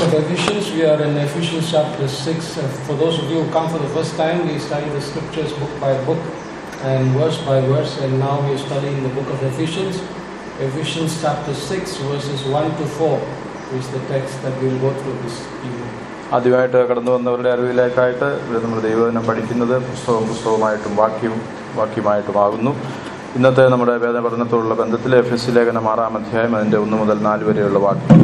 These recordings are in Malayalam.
of Ephesians. We are in Ephesians chapter 6. Uh, For those of you who come for the first time, we study the scriptures book by book and verse by verse, and now we are studying the book of Ephesians. Ephesians chapter 6, verses 1 to 4 is the text that we will go through this evening. ആദ്യമായിട്ട് കടന്നു വന്നവരുടെ അറിവിലേക്കായിട്ട് ഇവിടെ നമ്മൾ ദൈവദിനം പഠിക്കുന്നത് പുസ്തകം പുസ്തകമായിട്ടും വാക്യം വാക്യമായിട്ടുമാകുന്നു ഇന്നത്തെ നമ്മുടെ വേദപഠനത്തോടുള്ള ബന്ധത്തിൽ എഫ് എസ് ലേഖനം ആറാം അധ്യായം അതിൻ്റെ ഒന്ന് മുതൽ നാല് വരെയുള്ള വാക്യമാണ്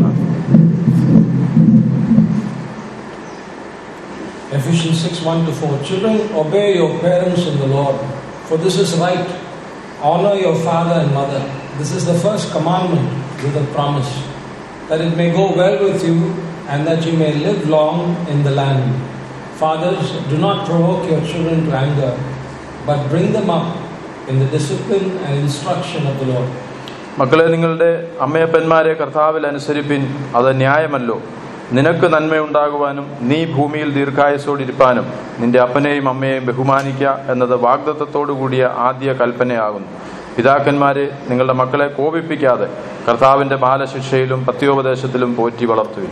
Ephesians 6 1 to 4. Children, obey your parents in the Lord, for this is right. Honor your father and mother. This is the first commandment with a promise, that it may go well with you and that you may live long in the land. Fathers, do not provoke your children to anger, but bring them up in the discipline and instruction of the Lord. മക്കളെ നിങ്ങളുടെ അമ്മയപ്പന്മാരെ കർത്താവിൽ അനുസരിപ്പിൻ അത് ന്യായമല്ലോ നിനക്ക് നന്മയുണ്ടാകുവാനും നീ ഭൂമിയിൽ ദീർഘായുസോടിരിപ്പാനും നിന്റെ അപ്പനെയും അമ്മയെയും ബഹുമാനിക്കുക എന്നത് വാഗ്ദത്തത്തോടു കൂടിയ ആദ്യ കൽപ്പനയാകുന്നു പിതാക്കന്മാരെ നിങ്ങളുടെ മക്കളെ കോപിപ്പിക്കാതെ കർത്താവിന്റെ ബാലശിക്ഷയിലും പത്യോപദേശത്തിലും Potti വളർത്തുവിൻ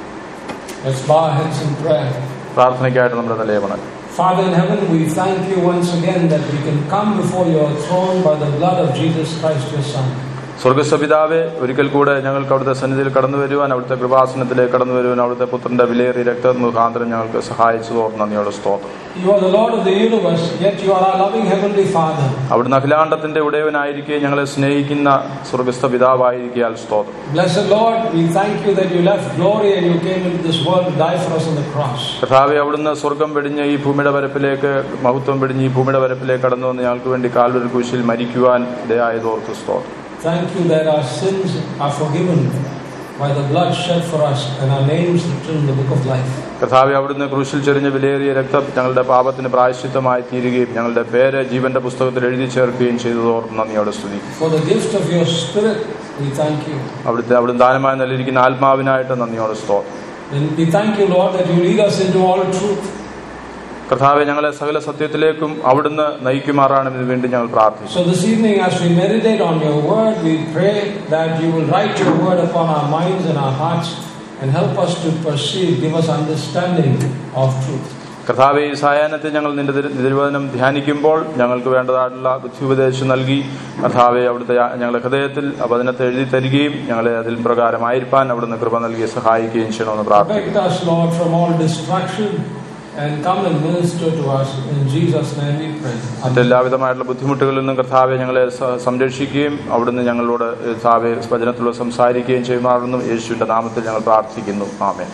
Let's bow our heads in prayer. പ്രാർത്ഥനയ്ക്കായിട്ട് നമ്മുടെ തലയെ വണക്കം Father in heaven, we thank you once again that we can come before your throne by the blood of Jesus Christ, your Son. സ്വർഗസ്വപിതാവെ ഒരിക്കൽ കൂടെ ഞങ്ങൾക്ക് അവിടുത്തെ സന്നിധിയിൽ കടന്നു വരുവാൻ അവിടുത്തെ കൃപാസനത്തിലേക്ക് കടന്നു വരുവാൻ അവിടുത്തെ പുത്രന്റെ വിലയേറിയ രക്ത മുഖാന്തരം ഞങ്ങൾക്ക് സഹായിച്ചു തോർന്ന് നന്ദിയോടെ സ്തോത്രം You are the Lord of the universe, yet you are our loving Heavenly Father. അവിടുന്ന് അഖിലാണ്ടത്തിന്റെ ഉടയവനായിരിക്കെ ഞങ്ങളെ സ്നേഹിക്കുന്ന സ്വർഗസ്ഥ പിതാവായിരിക്കാൽ സ്തോത്രം Blessed Lord, we thank you that you left glory and you came into this world to die for us on the cross. കർത്താവെ അവിടുന്ന് സ്വർഗം വെടിഞ്ഞ് ഈ ഭൂമിയുടെ വരപ്പിലേക്ക് മഹത്വം വെടിഞ്ഞ് ഈ ഭൂമിയുടെ വരപ്പിലേക്ക് കടന്നു വന്ന് ഞങ്ങൾക്ക് വേണ്ടി കാൽവരി കുരിശിൽ മരിക്കുവാൻ ഇടയായതോർക്ക് സ്തോത്രം Thank you that our sins are forgiven by the blood shed for us and our names written in the book of life. കർത്താവെ അവിടുന്ന് ക്രൂശിൽ ചെറിഞ്ഞ വിലയേറിയ രക്തം ഞങ്ങളുടെ പാപത്തിന് പ്രായശ്ചിത്തമായി തീരുകയും ഞങ്ങളുടെ പേര് ജീവന്റെ പുസ്തകത്തിൽ എഴുതി ചേർക്കുകയും ചെയ്തതോർത്ത് നന്ദിയോടെ സ്തുതി For the gift of your Spirit, we thank you. അവിടുത്തെ അവിടുന്ന് ദാനമായി നൽകിയിരിക്കുന്ന ആത്മാവിനായിട്ട് നന്ദിയോടെ സ്തോത്രം And we thank you, Lord, that you lead us into all truth. കർത്താവെ ഞങ്ങളെ സകല സത്യത്തിലേക്കും അവിടുന്ന് നയിക്കുമാറാണെന്ന് വേണ്ടി ഞങ്ങൾ പ്രാർത്ഥിച്ചു So this evening, as we meditate on your word, we pray that you will write your word upon our minds and our hearts and help us to perceive, give us understanding of truth. കർത്താവെ ഈ സായാഹ്നത്തിൽ ഞങ്ങൾ നിന്റെ തിരു- തിരുവചനം ധ്യാനിക്കുമ്പോൾ ഞങ്ങൾക്ക് വേണ്ടതായിട്ടുള്ള ബുദ്ധി ഉപദേശം നൽകി കർത്താവെ അവിടുത്തെ ആ- ഞങ്ങളുടെ ഹൃദയത്തിൽ ആ വചനത്തെ എഴുതി തരികയും ഞങ്ങളെ അതിൽ പ്രകാരമായിരിക്കാൻ അവിടുന്ന് കൃപ നൽകി സഹായിക്കുകയും ചെയ്യണമെന്ന് പ്രാർത്ഥിക്കുന്നു Protect us, Lord, from all distraction and come and minister to us. In Jesus' name we pray. Amen. മറ്റെല്ലാവിധമായിട്ടുള്ള ബുദ്ധിമുട്ടുകളിൽ നിന്നും കർത്താവെ ഞങ്ങളെ സ- സംരക്ഷിക്കുകയും അവിടുന്ന് ഞങ്ങളോട് കർത്താവെ വചനത്തിലൂടെ സംസാരിക്കുകയും ചെയ്യുമാറുന്നു യേശുവിന്റെ നാമത്തിൽ ഞങ്ങൾ പ്രാർത്ഥിക്കുന്നു ആമേൻ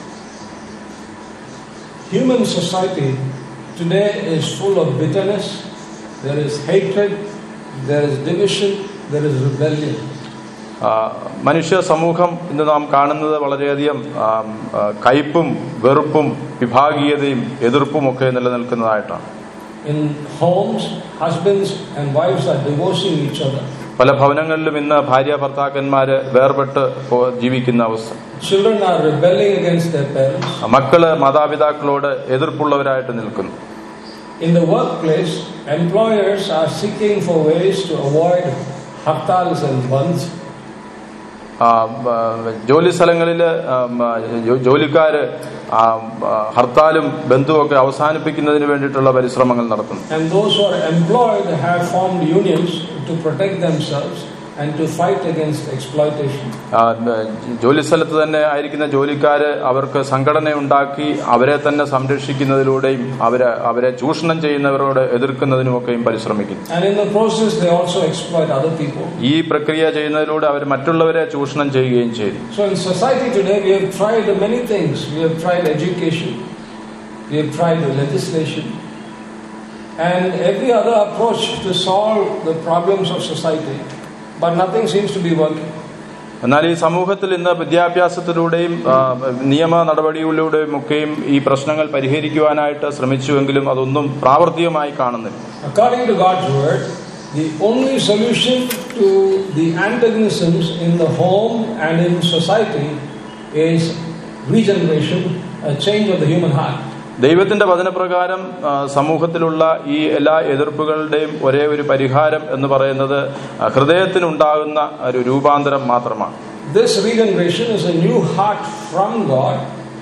Human society today is full of bitterness, there is hatred, there is division, there is rebellion. ആ, മനുഷ്യ സമൂഹം ഇന്ന് നാം കാണുന്നത് വളരെയധികം ആ, ആ, കയ്പും വെറുപ്പും വിഭാഗീയതയും എതിർപ്പും ഒക്കെ നിലനിൽക്കുന്നതായിട്ടാണ് In homes, husbands and wives are divorcing each other. പല ഭവനങ്ങളിലും ഇന്ന് ഭാര്യ ഭർത്താക്കന്മാര് വേർപെട്ട് പോ- ജീവിക്കുന്ന അവസ്ഥ Children are rebelling against their parents. മക്കള് മാതാപിതാക്കളോട് എതിർപ്പുള്ളവരായിട്ട് നിൽക്കുന്നു In the workplace, employers are seeking for ways to avoid hartals and bunds. ആ, ആ, ജോലി സ്ഥലങ്ങളിൽ ജോലിക്കാര് ആ, ആ, ഹർത്താലും ബന്ധുവൊക്കെ അവസാനിപ്പിക്കുന്നതിന് വേണ്ടിയിട്ടുള്ള പരിശ്രമങ്ങൾ നടത്തുന്നു And those who are employed have formed unions to protect themselves and to fight against exploitation. ആ, ജോലി സ്ഥലത്ത് തന്നെ ആയിരിക്കുന്ന ജോലിക്കാര് അവർക്ക് സംഘടന ഉണ്ടാക്കി അവരെ തന്നെ സംരക്ഷിക്കുന്നതിലൂടെയും അവരെ അവരെ ചൂഷണം ചെയ്യുന്നവരോട് എതിർക്കുന്നതിനുമൊക്കെയും പരിശ്രമിക്കുന്നു And in the process, they also exploit other people. ഈ പ്രക്രിയ ചെയ്യുന്നതിലൂടെ അവർ മറ്റുള്ളവരെ ചൂഷണം ചെയ്യുകയും ചെയ്തു So in society today, we have tried many things. We have tried education, we have tried legislation, and every other approach to solve the problems of society, but nothing seems to be working. എന്നാൽ ഈ സമൂഹത്തിൽ ഇന്ന് വിദ്യാഭ്യാസത്തിലൂടെയും ആ, നിയമ നടപടികളിലൂടെയും ഒക്കെയും ഈ പ്രശ്നങ്ങൾ പരിഹരിക്കുവാനായിട്ട് ശ്രമിച്ചുവെങ്കിലും അതൊന്നും പ്രാവർത്തികമായി കാണുന്നില്ല According to God's word, the only solution to the antagonisms in the home and in society is regeneration, a change of the human heart. ദൈവത്തിന്റെ വചനപ്രകാരം ആ, സമൂഹത്തിലുള്ള ഈ എല്ലാ എതിർപ്പുകളുടെയും ഒരേ ഒരു പരിഹാരം എന്ന് പറയുന്നത് ആ, ഹൃദയത്തിനുണ്ടാകുന്ന ഒരു രൂപാന്തരം മാത്രമാണ് This regeneration is a new heart from God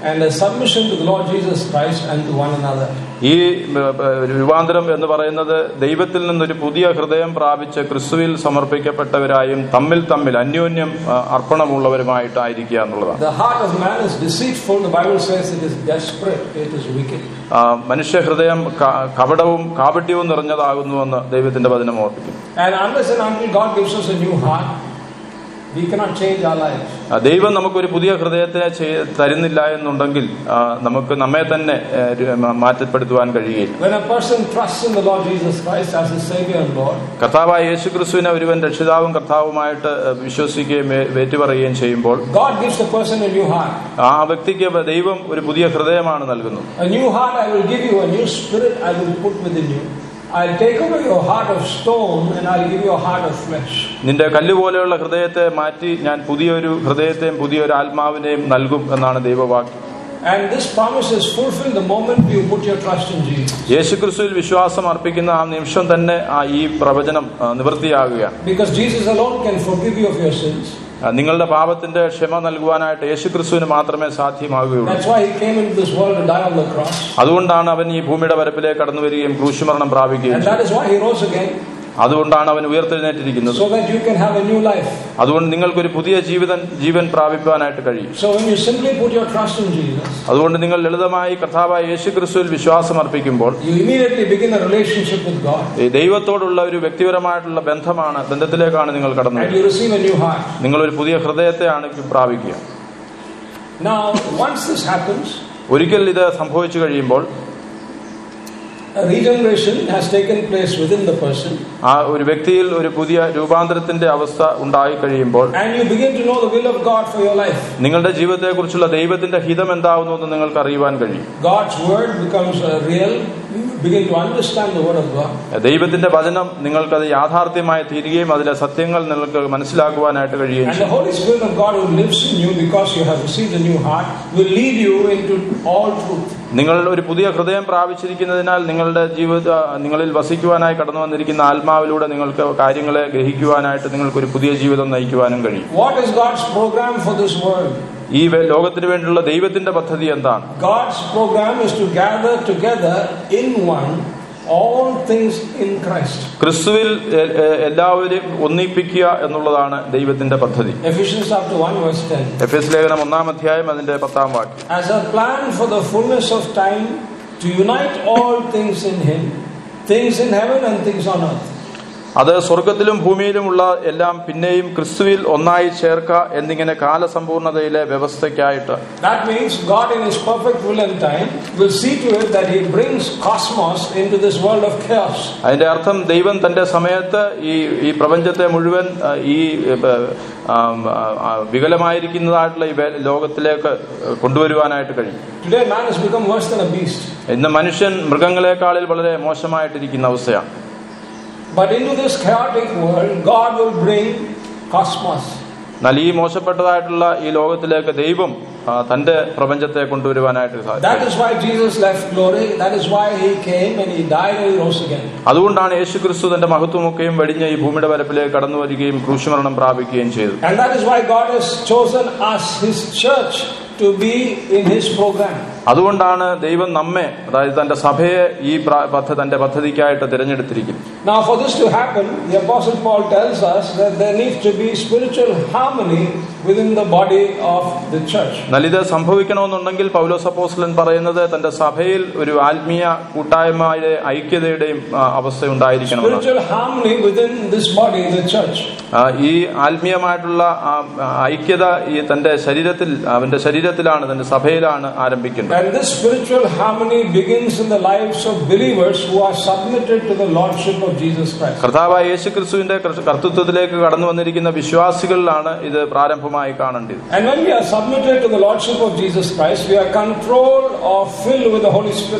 and a submission to the Lord Jesus Christ and to one another. ഈ ഏ, ഏ, രൂപാന്തരം എന്ന് പറയുന്നത് ദൈവത്തിൽ നിന്നൊരു പുതിയ ഹൃദയം പ്രാപിച്ച് ക്രിസ്തുവിൽ സമർപ്പിക്കപ്പെട്ടവരായും തമ്മിൽ തമ്മിൽ അന്യോന്യം ആ, അർപ്പണമുള്ളവരുമായിട്ടായിരിക്കുക എന്നുള്ളതാണ് The heart of man is deceitful. The Bible says it is desperate. It is wicked. ആ, മനുഷ്യഹൃദയം ക- കപടവും കാപട്യവും നിറഞ്ഞതാകുന്നുവെന്ന് ദൈവത്തിന്റെ വചനം ഓർപ്പിക്കുന്നു And unless and until God gives us a new heart, we cannot change our lives. ആ, ദൈവം നമുക്കൊരു പുതിയ ഹൃദയത്തെ ചെയ്- തരുന്നില്ല എന്നുണ്ടെങ്കിൽ ആ, നമുക്ക് നമ്മെ തന്നെ ഏ, രു- മ- മാറ്റപ്പെടുത്തുവാൻ കഴിയുകയില്ല When a person trusts in the Lord Jesus Christ as his Savior and Lord, കർത്താവായ യേശു ക്രിസ്തുവിനെ ഒരുവൻ രക്ഷിതാവും കർത്താവുമായിട്ട് ഏ, വിശ്വസിക്കുകയും ഏ- ഏറ്റുപറയുകയും ചെയ്യുമ്പോൾ God gives the person a new heart. ആ വ്യക്തിക്ക് ദൈവം ഒരു പുതിയ ഹൃദയമാണ് നൽകുന്നത് A new heart I will give you, a new spirit I will put within you. I'll take away your heart of stone and I'll give you a heart of flesh. നിന്റെ കല്ലുപോലെയുള്ള ഹൃദയത്തെ മാറ്റി ഞാൻ പുതിയൊരു ഹൃദയത്തെയും പുതിയൊരു ആത്മാവിനെയും നൽകും എന്നാണ് ദൈവവാക്യം And this promise is fulfilled the moment you put your trust in Jesus. യേശുക്രിസ്തുവിൽ വിശ്വാസം അർപ്പിക്കുന്ന ആ നിമിഷം തന്നെ ആ ഈ പ്രവചനം ആ, നിവൃത്തിയാകുകയാണ് Because Jesus alone can forgive you of your sins. ആ, നിങ്ങളുടെ പാപത്തിന്റെ ക്ഷമ നൽകുവാനായിട്ട് യേശുക്രിസ്തുവിന് മാത്രമേ സാധ്യമാകുകയുള്ളൂ That's why he came into this world to die on the cross. അതുകൊണ്ടാണ് അവൻ ഈ ഭൂമിയുടെ വരപ്പിലേക്ക് കടന്നു വരികയും ക്രൂശുമരണം പ്രാപിക്കുകയും And ചെയ്തത്. that is why he rose again, അതുകൊണ്ടാണ് അവൻ ഉയർത്തെഴുന്നേറ്റിരിക്കുന്നത് so that you can have a new life. അതുകൊണ്ട് നിങ്ങൾക്കൊരു പുതിയ ജീവിതം ജീവൻ പ്രാപിക്കുവാനായിട്ട് കഴിയും So when you simply put your trust in Jesus, അതുകൊണ്ട് നിങ്ങൾ ലളിതമായി കർത്താവായ യേശുക്രിസ്തുവിൽ വിശ്വാസം അർപ്പിക്കുമ്പോൾ you immediately begin a relationship with God ഈ ദൈവത്തോടുള്ള ഒരു വ്യക്തിപരമായിട്ടുള്ള ബന്ധമാണ് ബന്ധത്തിലേക്കാണ് നിങ്ങൾ കടന്നു and you receive a new heart. നിങ്ങൾ ഒരു പുതിയ ഹൃദയത്തെയാണ് പ്രാപിക്കുക Now, once this happens, ഒരിക്കൽ ഇത് സംഭവിച്ചു കഴിയുമ്പോൾ a regeneration has taken place within the person, ആ ഒരു വ്യക്തിയിൽ ഒരു പുതിയ രൂപാന്തരത്തിന്റെ അവസ്ഥ ഉണ്ടായി കഴിയുമ്പോൾ and you begin to know the will of God for your life. നിങ്ങളുടെ ജീവിതത്തെക്കുറിച്ചുള്ള ദൈവത്തിന്റെ ഹിതം എന്താവുന്നു എന്ന് നിങ്ങൾക്ക് അറിയുവാൻ കഴിയും God's word becomes uh, real. You begin to understand the word of God. ദൈവത്തിന്റെ വചനം നിങ്ങൾക്കത് യാഥാർത്ഥ്യമായി തീരുകയും അതിലെ സത്യങ്ങൾ നിങ്ങൾക്ക് മനസ്സിലാക്കുവാനായിട്ട് കഴിയുകയും And the ചെയ്യും Holy Spirit of God who lives in you because you have received a new heart will lead you into all truth. നിങ്ങൾ ഒരു പുതിയ ഹൃദയം പ്രാപിച്ചിരിക്കുന്നതിനാൽ നിങ്ങളുടെ ജീവിത നിങ്ങളിൽ വസിക്കുവാനായി കടന്നു വന്നിരിക്കുന്ന ആത്മാവിലൂടെ നിങ്ങൾക്ക് കാര്യങ്ങളെ ഗ്രഹിക്കുവാനായിട്ട് നിങ്ങൾക്ക് ഒരു പുതിയ ജീവിതം നയിക്കുവാനും കഴിയും What is God's program for this world? ഈ വേ- ലോകത്തിന് വേണ്ടിയുള്ള ദൈവത്തിന്റെ പദ്ധതി എന്താണ് God's program is to gather together in one all things in Christ. ക്രിസ്തുവിൽ എ- എ- എല്ലാവരെയും ഒന്നിപ്പിക്കുക എന്നുള്ളതാണ് ദൈവത്തിന്റെ പദ്ധതി Ephesians chapter 1 verse 10. Ephesians ലേഖനം ഒന്നാം അധ്യായം അതിന്റെ പത്താം വാക്യം As a plan for the fullness of time to unite all things in Him, things in heaven and things on earth. അത് സ്വർഗത്തിലും ഭൂമിയിലുമുള്ള എല്ലാം പിന്നെയും ക്രിസ്തുവിൽ ഒന്നായി ചേർക്ക എന്നിങ്ങനെ കാലസമ്പൂർണതയിലെ വ്യവസ്ഥയ്ക്കായിട്ട് That means God, in His perfect will and time, will see to it that He brings cosmos into this world of chaos. അതിന്റെ അർത്ഥം ദൈവം തന്റെ സമയത്ത് ഈ ഈ പ്രപഞ്ചത്തെ മുഴുവൻ ആ, ഈ ആ, ആ, ആ, വികലമായിരിക്കുന്നതായിട്ടുള്ള ഈ വേ- ലോകത്തിലേക്ക് കൊണ്ടുവരുവാനായിട്ട് കഴിയും Today, man has become worse than a beast. ഇന്ന് മനുഷ്യൻ മൃഗങ്ങളെക്കാളിൽ വളരെ മോശമായിട്ടിരിക്കുന്ന അവസ്ഥയാണ് But into this chaotic world, God will bring cosmos. എന്നാൽ ഈ മോശപ്പെട്ടതായിട്ടുള്ള ഈ ലോകത്തിലേക്ക് ദൈവം ആ, തന്റെ പ്രപഞ്ചത്തെ കൊണ്ടുവരുവാനായിട്ട് That സാധിക്കും is why Jesus left glory. That is why He came and He died and He rose again. അതുകൊണ്ടാണ് യേശു ക്രിസ്തു തന്റെ മഹത്വമൊക്കെയും വെടിഞ്ഞ് ഈ ഭൂമിയുടെ പരപ്പിലേക്ക് കടന്നു വരികയും ക്രൂശുമരണം പ്രാപിക്കുകയും ചെയ്തു And that is why God has chosen us, His church, to be in His program. അതുകൊണ്ടാണ് ദൈവം നമ്മെ അതായത് തന്റെ സഭയെ ഈ പ്ര- പദ്ധ- തന്റെ പദ്ധതിക്കായിട്ട് തിരഞ്ഞെടുത്തിരിക്കുന്നത് Now, for this to happen, the Apostle Paul tells us that there needs to be spiritual harmony within the body of the church. എന്നാൽ ഇത് സംഭവിക്കണമെന്നുണ്ടെങ്കിൽ പൗലോസ് അപ്പോസ്ലൻ പറയുന്നത് തന്റെ സഭയിൽ ഒരു ആത്മീയ കൂട്ടായ്മയുടെ ഐക്യതയുടെയും ആ, അവസ്ഥ ഉണ്ടായിരിക്കണമെന്നാണ് Spiritual harmony within this body, the church. ആ, ഈ ആത്മീയമായിട്ടുള്ള ആ, ആ, ഐക്യത ഈ തന്റെ ശരീരത്തിൽ അവന്റെ ശരീരത്തിലാണ് തന്റെ സഭയിലാണ് ആരംഭിക്കേണ്ടത് And this spiritual harmony begins in the lives of believers who are submitted to the Lordship of Jesus Christ. കർത്താവായ യേശു ക്രിസ്തുവിന്റെ കർത്തൃത്വത്തിലേക്ക് കടന്നു വന്നിരിക്കുന്ന വിശ്വാസികളിലാണ് ഇത് പ്രാരംഭമായി കാണേണ്ടത് And when we are submitted to the Lordship of Jesus Christ, we are controlled or filled with the Holy Spirit.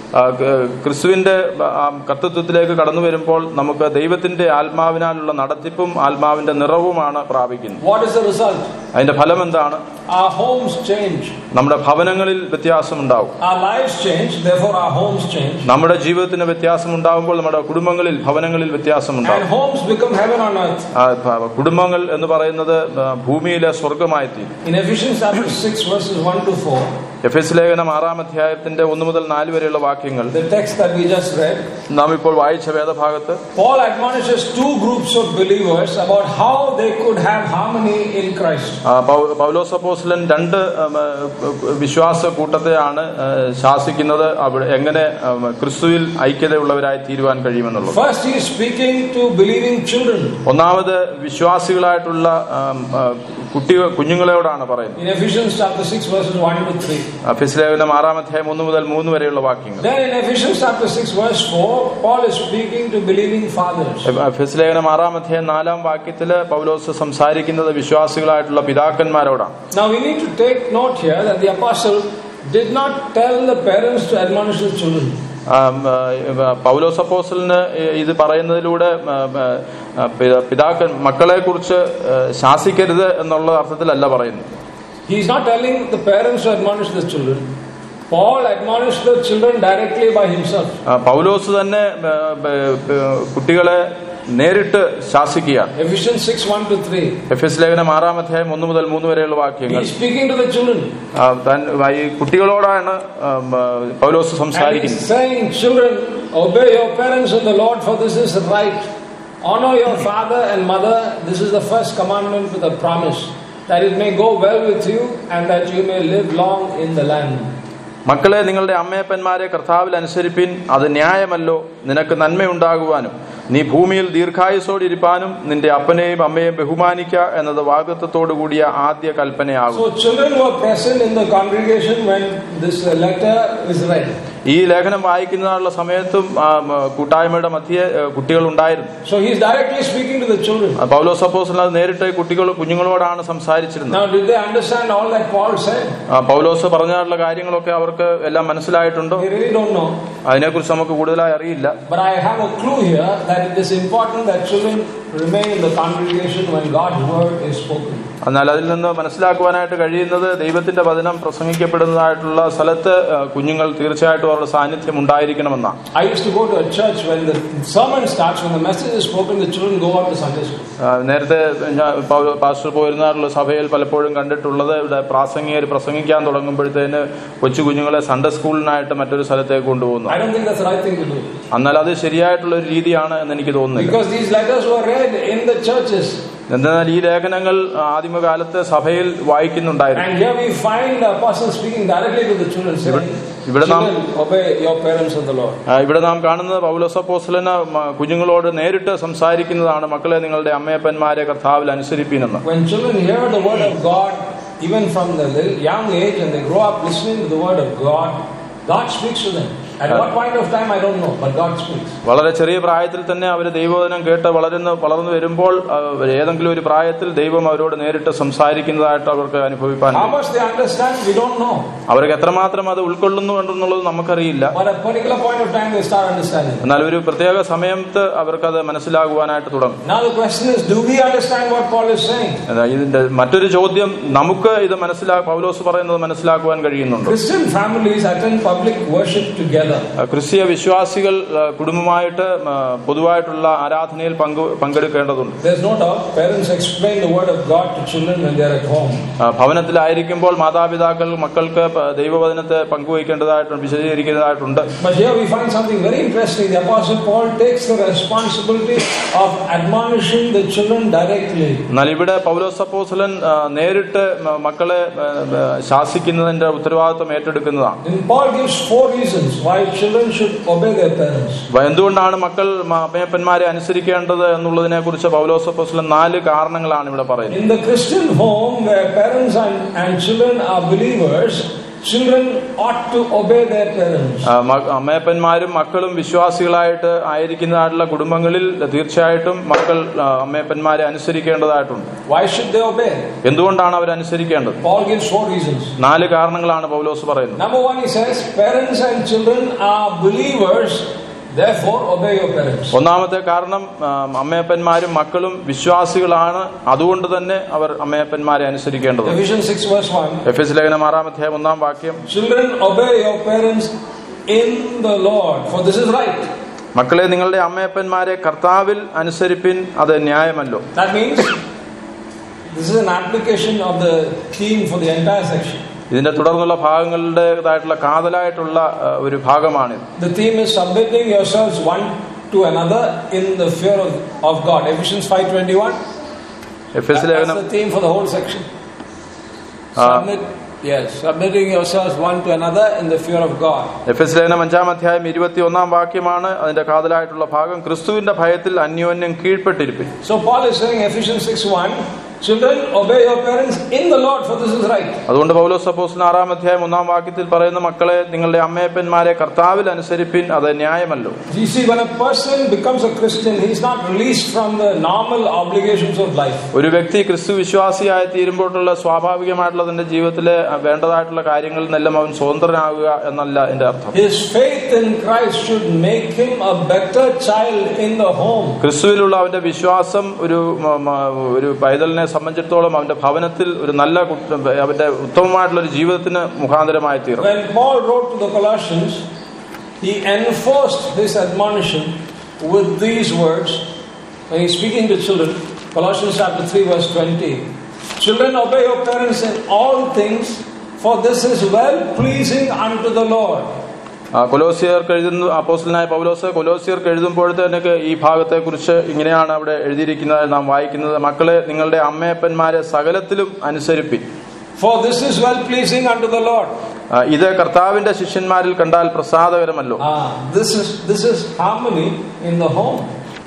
ആ, ക- ക്രിസ്തുവിന്റെ ആ, കർത്തൃത്വത്തിലേക്ക് കടന്നു വരുമ്പോൾ നമുക്ക് ദൈവത്തിന്റെ ആത്മാവിനാലുള്ള നടത്തിപ്പും ആത്മാവിന്റെ നിറവുമാണ് പ്രാപിക്കുന്നത് What is the result? അതിന്റെ ഫലം എന്താണ് Our homes change. നമ്മുടെ ഭവനങ്ങളിൽ വ്യത്യാസമുണ്ടാവും Our lives change, therefore our homes change. നമ്മുടെ ജീവിതത്തിന് വ്യത്യാസം ഉണ്ടാകുമ്പോൾ നമ്മുടെ കുടുംബങ്ങളിൽ ഭവനങ്ങളിൽ വ്യത്യാസമുണ്ടാകും And homes become heaven on earth. ആ, ഭ- കുടുംബങ്ങൾ എന്ന് പറയുന്നത് ആ, ഭൂമിയിലെ സ്വർഗമായി തീരും In Ephesians chapter 6, verses 1 to 4, Ephesians ലേഖനം ആറാം അധ്യായത്തിന്റെ ഒന്ന് മുതൽ നാല് വരെയുള്ള വാക്യങ്ങൾ the text that we just read, നാം ഇപ്പോൾ വായിച്ച വേദഭാഗത്ത് Paul admonishes two groups of believers about how they could have harmony in Christ. ആ, പൗ- പൗലോസ് അപ്പോസ്തലൻ രണ്ട് ഉം, വിശ്വാസ കൂട്ടത്തെയാണ് ആ, ശാസിക്കുന്നത് അവിടെ എങ്ങനെ ഉം, ക്രിസ്തുവിൽ ഐക്യതയുള്ളവരായി തീരുവാൻ കഴിയുമെന്നുള്ളത് First, he is speaking to believing children. ഒന്നാമത് വിശ്വാസികളായിട്ടുള്ള ഉം, ആ, കുട്ടികൾ കുഞ്ഞുങ്ങളോടാണ് പറയുന്നത് In Ephesians chapter 6, verses 1 to 3. എഫെസ് ലേഖനം ആറാം അധ്യായം ഒന്ന് മുതൽ മൂന്ന് വരെയുള്ള വാക്യങ്ങൾ Then in Ephesians chapter 6, verse 4, Paul is speaking to believing fathers. എഫെസ് ലേഖനം ആറാം അധ്യായം നാലാം വാക്യത്തില് പൗലോസ് സംസാരിക്കുന്നത് വിശ്വാസികളായിട്ടുള്ള പിതാക്കന്മാരോടാണ് Now we need to take note here that the apostle did not tell the parents to admonish the children. ആം, ആ, പൗലോസ് അപ്പോസ്റ്റലിന് ഇത് പറയുന്നതിലൂടെ ആ, ആ, പിത- പിതാക്കൻ മക്കളെ കുറിച്ച് ശാസിക്കരുത് എന്നുള്ള അർത്ഥത്തിലല്ല പറയുന്നത് He is not telling the parents to admonish the children. Paul admonished the children directly by himself. ആ, പൗലോസ് തന്നെ ആ, ബ- ബ- കുട്ടികളെ നേരിട്ട് ശാസിക്കുകയാണ് Ephesians 6 1 to 3. എഫ് എസ് ലേഖനം ആറാം അധ്യായം ഒന്ന് മുതൽ മൂന്ന് വരെയുള്ള He വാക്യങ്ങൾ is speaking to the children. ആ, താൻ- ഈ കുട്ടികളോടാണ് ആ, ആ, പൗലോസ് And സംസാരിക്കുന്നത് he's saying, Children, obey your parents in the Lord, for this is right. Honor your father and mother. This is the first commandment with a promise, that it may go well with you and that you may live long in the land. മക്കളെ നിങ്ങളുടെ അമ്മയപ്പന്മാരെ കർത്താവിൽ അനുസരിപ്പിൻ അത് ന്യായമല്ലോ നിനക്ക് നന്മയുണ്ടാകുവാനും നീ ഭൂമിയിൽ ദീർഘായുസോടിരിപ്പാനും നിന്റെ അപ്പനെയും അമ്മയെയും ബഹുമാനിക്ക എന്നത് വാഗ്ദത്തോടു കൂടിയ ആദ്യ കൽപ്പനയാകും So, children were present in the congregation when this uh, letter is read. ഈ ലേഖനം വായിക്കുന്നതിനുള്ള സമയത്തും ആ, മ, കൂട്ടായ്മയുടെ മധ്യേ ഏ, കുട്ടികൾ ഉണ്ടായിരുന്നു So, he's directly speaking to the children. ആ, പൗലോസ് അപ്പോസ്തലൻ അത് നേരിട്ട് കുട്ടികൾ കുഞ്ഞുങ്ങളോടാണ് സംസാരിച്ചിരുന്നത് Now, did they understand all that Paul said? ആ, പൗലോസ് പറഞ്ഞിട്ടുള്ള കാര്യങ്ങളൊക്കെ അവർക്ക് എല്ലാം മനസ്സിലായിട്ടുണ്ടോ They really don't know. അതിനെക്കുറിച്ച് നമുക്ക് കൂടുതലായി അറിയില്ല But I have a clue here that it is important that children remain in the congregation when God's word is spoken. എന്നാൽ അതിൽ നിന്ന് മനസ്സിലാക്കുവാനായിട്ട് കഴിയുന്നത് ദൈവത്തിന്റെ വചനം പ്രസംഗിക്കപ്പെടുന്നതായിട്ടുള്ള സ്ഥലത്ത് ആ, കുഞ്ഞുങ്ങൾ തീർച്ചയായിട്ടും അവരുടെ സാന്നിധ്യം ഉണ്ടായിരിക്കണമെന്നാണ് I used to go to a church when the sermon starts, when the message is spoken, the children go out to Sunday school. ആ, നേരത്തെ ഞാൻ പൗ- പാസ്റ്റർ പോയിരുന്നാറുള്ള സഭയിൽ പലപ്പോഴും കണ്ടിട്ടുള്ളത് ഇവിടെ പ്രാസംഗികർ പ്രസംഗിക്കാൻ തുടങ്ങുമ്പോഴത്തേന് കൊച്ചു കുഞ്ഞുങ്ങളെ സൺഡേ സ്കൂളിനായിട്ട് മറ്റൊരു സ്ഥലത്തേക്ക് കൊണ്ടുപോകുന്നു I don't think that's the right thing to do. എന്നാൽ അത് ശരിയായിട്ടുള്ള ഒരു രീതിയാണ് എന്ന് എനിക്ക് തോന്നുന്നില്ല Because these letters were read in the churches. എന്നാൽ ഈ ലേഖനങ്ങൾ ആദിമകാലത്ത് സഭയിൽ വായിക്കുന്നുണ്ടായിരുന്നു And here we find the apostle speaking directly to the children, saying, ഇവിടെ നാം- Children, obey your parents in the Lord. ആ, ഇവിടെ നാം കാണുന്നത് പൗലോസപ്പോസ്ലന കുഞ്ഞുങ്ങളോട് നേരിട്ട് സംസാരിക്കുന്നതാണ് മക്കളെ നിങ്ങളുടെ അമ്മയപ്പന്മാരെ കർത്താവിൽ അനുസരിപ്പീനെന്ന് When children hear the word of God, even from the little young age, and they grow up listening to the word of God, God speaks to them. At what point of time, I don't know, but God speaks. വളരെ ചെറിയ പ്രായത്തിൽ തന്നെ അവർ ദൈവവചനം കേട്ട് വളരുന്ന വളർന്നു വരുമ്പോൾ ആ, ഏതെങ്കിലും ഒരു പ്രായത്തിൽ ദൈവം അവരോട് നേരിട്ട് സംസാരിക്കുന്നതായിട്ട് അവർക്ക് അനുഭവിപ്പാൻ How കഴിയും. much they understand, we don't know. അവർക്ക് എത്രമാത്രം അത് ഉൾക്കൊള്ളുന്നു എന്നുള്ളത് നമുക്കറിയില്ല But at a particular point of time, they start understanding. എന്നാൽ ഒരു പ്രത്യേക സമയത്ത് അവർക്കത് മനസ്സിലാകുവാനായിട്ട് തുടങ്ങും Now the question is, do we understand what Paul is saying? എന്നാൽ ഇതിന്റെ മറ്റൊരു ചോദ്യം നമുക്ക് ഇത് മനസ്സിലാ പൗലോസ് പറയുന്നത് മനസ്സിലാക്കുവാൻ കഴിയുന്നുണ്ടോ Christian families attend public worship together. ആ, ക്രിസ്തീയ വിശ്വാസികൾ ആ, കുടുംബമായിട്ട് ആ, പൊതുവായിട്ടുള്ള ആരാധനയിൽ പങ്കു പങ്കെടുക്കേണ്ടതുണ്ട് There's no doubt parents explain the word of God to children when they're at home. ആ, ഭവനത്തിലായിരിക്കുമ്പോൾ മാതാപിതാക്കൾ മക്കൾക്ക് പ- ദൈവവചനത്തെ പങ്കുവയ്ക്കേണ്ടതായിട്ടുണ്ട് വിശദീകരിക്കേണ്ടതായിട്ടുണ്ട് But here we find something very interesting. The Apostle Paul takes the responsibility of admonishing the children directly. എന്നാൽ ഇവിടെ പൗലോസ് അപ്പോസ്തലൻ ആ, നേരിട്ട് മ- മക്കളെ ആ, ആ, ശാസിക്കുന്നതിന്റെ ഉത്തരവാദിത്വം ഏറ്റെടുക്കുന്നതാണ് And Paul gives four reasons why children should obey their parents. അപ്പൊ എന്തുകൊണ്ടാണ് മക്കൾ മ- അമ്മയപ്പന്മാരെ അനുസരിക്കേണ്ടത് എന്നുള്ളതിനെ കുറിച്ച് പൗലോസ് അപ്പോസ്തലൻ നാല് കാരണങ്ങളാണ് ഇവിടെ പറയുന്നത് In the Christian home where parents and, and children are believers, children ought to obey their parents. ആ, മ- അമ്മയപ്പന്മാരും മക്കളും വിശ്വാസികളായിട്ട് ആയിരിക്കുന്നതായിട്ടുള്ള കുടുംബങ്ങളിൽ തീർച്ചയായിട്ടും മക്കൾ ആ, അമ്മയപ്പന്മാരെ അനുസരിക്കേണ്ടതായിട്ടുണ്ട് Why should they obey? എന്തുകൊണ്ടാണ് അവർ അനുസരിക്കേണ്ടത് Paul gives four reasons. നാല് കാരണങ്ങളാണ് പൗലോസ് പറയുന്നത് Number one, he says, parents and children are believers, therefore obey your parents. ഒന്നാമത്തെ കാരണം ആ, അമ്മയപ്പന്മാരും മക്കളും വിശ്വാസികളാണ് അതുകൊണ്ട് തന്നെ അവർ അമ്മയപ്പന്മാരെ അനുസരിക്കേണ്ടത് Ephesians 6 verse 1. എഫ് എസ് ലേഖനം ആറാം അധ്യായം ഒന്നാം വാക്യം Children, obey your parents in the Lord, for this is right. മക്കളെ നിങ്ങളുടെ അമ്മയപ്പന്മാരെ കർത്താവിൽ അനുസരിപ്പിൻ അത് ന്യായമല്ലോ That means this is an application of the theme for the entire section. ഇതിന്റെ തുടർന്നുള്ള ഭാഗങ്ങളുടേതായിട്ടുള്ള കാതലായിട്ടുള്ള ആ, ഒരു ഭാഗമാണിത് The theme is submitting yourselves one to another in the fear of, of God. Ephesians 5.21. Ephesians That's ലേഖനം the theme for the whole section. Ah. Submit, yes, submitting yourselves one to another in the fear of God. Ephesians ലേഖനം അഞ്ചാം അധ്യായം ഇരുപത്തി ഒന്നാം വാക്യമാണ് അതിന്റെ കാതലായിട്ടുള്ള ഭാഗം ക്രിസ്തുവിന്റെ ഭയത്തിൽ അന്യോന്യം കീഴ്പ്പെട്ടിരിപ്പിൻ So Paul is saying Ephesians 6.1, Children, obey your parents in the Lord, for this is right. അതുകൊണ്ട് പൗലോസ് അപ്പോസ്തലൻ ആറാം അധ്യായം ഒന്നാം വാക്യത്തിൽ പറയുന്ന മക്കളെ നിങ്ങളുടെ അമ്മയപ്പന്മാരെ കർത്താവിൽ അനുസരിപ്പിൻ അത് ന്യായമല്ലോ You see, when a person becomes a Christian, he is not released from the normal obligations of life. ഒരു വ്യക്തി ക്രിസ്തു വിശ്വാസിയായി തീരുമ്പോഴുള്ള സ്വാഭാവികമായിട്ടുള്ള തന്റെ ജീവിതത്തിലെ വേണ്ടതായിട്ടുള്ള കാര്യങ്ങളിൽ നിന്നെല്ലാം അവൻ സ്വതന്ത്രനാകുക എന്നല്ല എന്റെ അർത്ഥം His faith in Christ should make him a better child in the home. ക്രിസ്തുവിലുള്ള അവന്റെ വിശ്വാസം ഒരു മ- മ- ഒരു പൈതലിനെ സംബന്ധിച്ചിടത്തോളം അവന്റെ ഭവനത്തിൽ ഒരു നല്ല കു- അവന്റെ ഉത്തമമായിട്ടുള്ള ഒരു ജീവിതത്തിന് മുഖാന്തരമായി തീർന്നു When Paul wrote to the Colossians, he enforced his admonition with these words when he's speaking to children. Colossians chapter 3, verse 20. Children, obey your parents in all things, for this is well pleasing unto the Lord. ആ, കൊലോസിയർക്ക് എഴുതുന്ന അപ്പോസ്റ്റലായ പൗലോസ് കൊലോസിയർക്ക് എഴുതുമ്പോഴത്തേക്ക് ഈ ഭാഗത്തെ കുറിച്ച് ഇങ്ങനെയാണ് അവിടെ എഴുതിയിരിക്കുന്നത് നാം വായിക്കുന്നത് മക്കളെ നിങ്ങളുടെ അമ്മയപ്പന്മാരെ സകലത്തിലും അനുസരിപ്പിൻ For this is well pleasing unto the Lord. ആ, ഇത് കർത്താവിന്റെ ശിഷ്യന്മാരിൽ കണ്ടാൽ പ്രസാദകരമല്ലോ Ah, this is this is harmony in the home.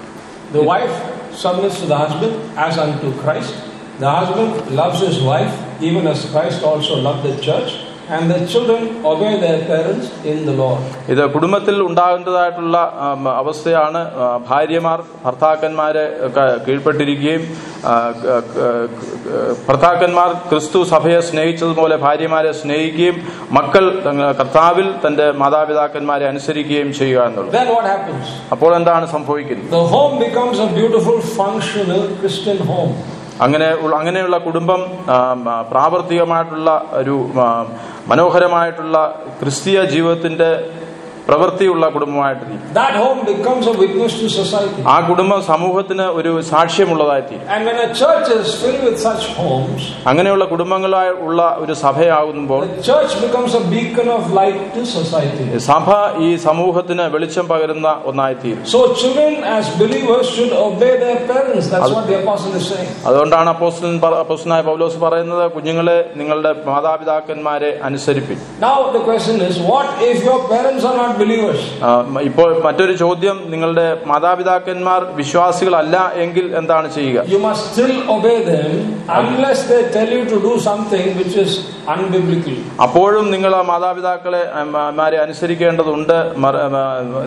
The wife submits to the husband as unto Christ. The husband loves his wife, even as Christ also loved the church. And the children obey their parents in the Lord. ഇത് കുടുംബത്തിൽ ഉണ്ടാകേണ്ടതായിട്ടുള്ള ആം, അവസ്ഥയാണ് ആ, ഭാര്യമാർ ഭർത്താക്കന്മാരെ ക- കീഴ്പ്പെട്ടിരിക്കുകയും ആ, ക- ക- ക- ഭർത്താക്കന്മാർ ക്രിസ്തു സഭയെ സ്നേഹിച്ചതുപോലെ ഭാര്യമാരെ സ്നേഹിക്കുകയും മക്കൾ തങ്ങ- കർത്താവിൽ തന്റെ മാതാപിതാക്കന്മാരെ അനുസരിക്കുകയും ചെയ്യുക എന്നുള്ളത് Then what happens? അപ്പോൾ എന്താണ് സംഭവിക്കുന്നത് The home becomes a beautiful, functional Christian home. അങ്ങനെ ഉള്ള- അങ്ങനെയുള്ള കുടുംബം ആം, ആ, പ്രാവർത്തികമായിട്ടുള്ള ഒരു ആ, മനോഹരമായിട്ടുള്ള ക്രിസ്തീയ ജീവിതത്തിന്റെ പ്രവൃത്തിയുള്ള കുടുംബമായിട്ട് തീരും That home becomes a witness to society. ആ കുടുംബം സമൂഹത്തിന് ഒരു സാക്ഷ്യമുള്ളതായി തീരും And when a church is filled with such homes, അങ്ങനെയുള്ള കുടുംബങ്ങളായി ഉള്ള ഒരു സഭയാകുമ്പോൾ the church becomes a beacon of light to society. സഭ ഈ സമൂഹത്തിന് വെളിച്ചം പകരുന്ന ഒന്നായി തീരും So children as believers should obey their parents. That's what the apostle is saying. അതുകൊണ്ടാണ് അപ്പോസ്റ്റലൻ പ- അപ്പോസ്റ്റലനായ പൗലോസ് പറയുന്നത് കുഞ്ഞുങ്ങളെ നിങ്ങളുടെ മാതാപിതാക്കന്മാരെ അനുസരിപ്പിൻ Now the question is, what if your parents are not believers? ആ, ഇപ്പോൾ മറ്റൊരു ചോദ്യം നിങ്ങളുടെ മാതാപിതാക്കന്മാർ വിശ്വാസികളല്ല എങ്കിൽ എന്താണ് ചെയ്യുക You must still obey them unless they tell you to do something which is unbiblical. അപ്പോഴും നിങ്ങൾ ആ മാതാപിതാക്കളെ ആ, മ- മാരെ അനുസരിക്കേണ്ടതുണ്ട് മറ- ആ,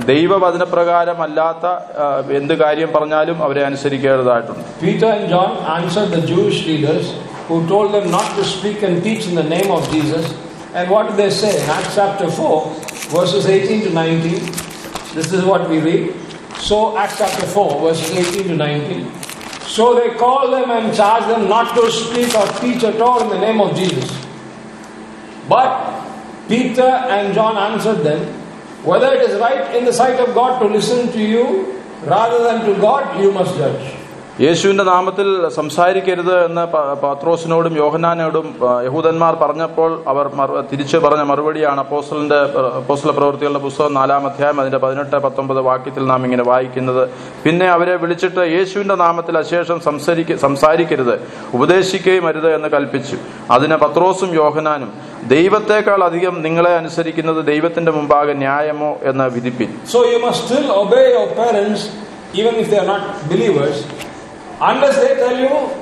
ദൈവവചനപ്രകാരമല്ലാത്ത ആ, എന്ത് കാര്യം പറഞ്ഞാലും അവരെ അനുസരിക്കേണ്ടതായിട്ടുണ്ട് Peter and John answered the Jewish leaders who told them not to speak and teach in the name of Jesus. And what did they say? In Acts chapter 4, verses 18 to 19. This is what we read. So, Acts chapter 4, verses 18 to 19. So they called them and charged them not to speak or teach at all in the name of Jesus. But Peter and John answered them, Whether it is right in the sight of God to listen to you rather than to God, you must judge. യേശുവിന്റെ നാമത്തിൽ സംസാരിക്കരുത് എന്ന് പ- പത്രോസിനോടും യോഹനാനോടും ആ, യഹൂദന്മാർ പറഞ്ഞപ്പോൾ അവർ മറു- തിരിച്ചു പറഞ്ഞ മറുപടിയാണ് അപ്പോസ്റ്റലിന്റെ അപ്പോസ്റ്റല പ്രവൃത്തികളുടെ പുസ്തകം നാലാം അധ്യായം അതിന്റെ പതിനെട്ട് പത്തൊമ്പത് വാക്യത്തിൽ നാം ഇങ്ങനെ വായിക്കുന്നത് പിന്നെ അവരെ വിളിച്ചിട്ട് യേശുവിന്റെ നാമത്തിൽ അശേഷം സംസാരിക്ക സംസാരിക്കരുത് ഉപദേശിക്കുകയും അരുത് എന്ന് കൽപ്പിച്ചു അതിന് പത്രോസും യോഹനാനും ദൈവത്തെക്കാൾ അധികം നിങ്ങളെ അനുസരിക്കുന്നത് ദൈവത്തിന്റെ മുമ്പാകെ ന്യായമോ എന്ന് വിധിപ്പിൻ So you must still obey your parents even if they are not believers unless they tell you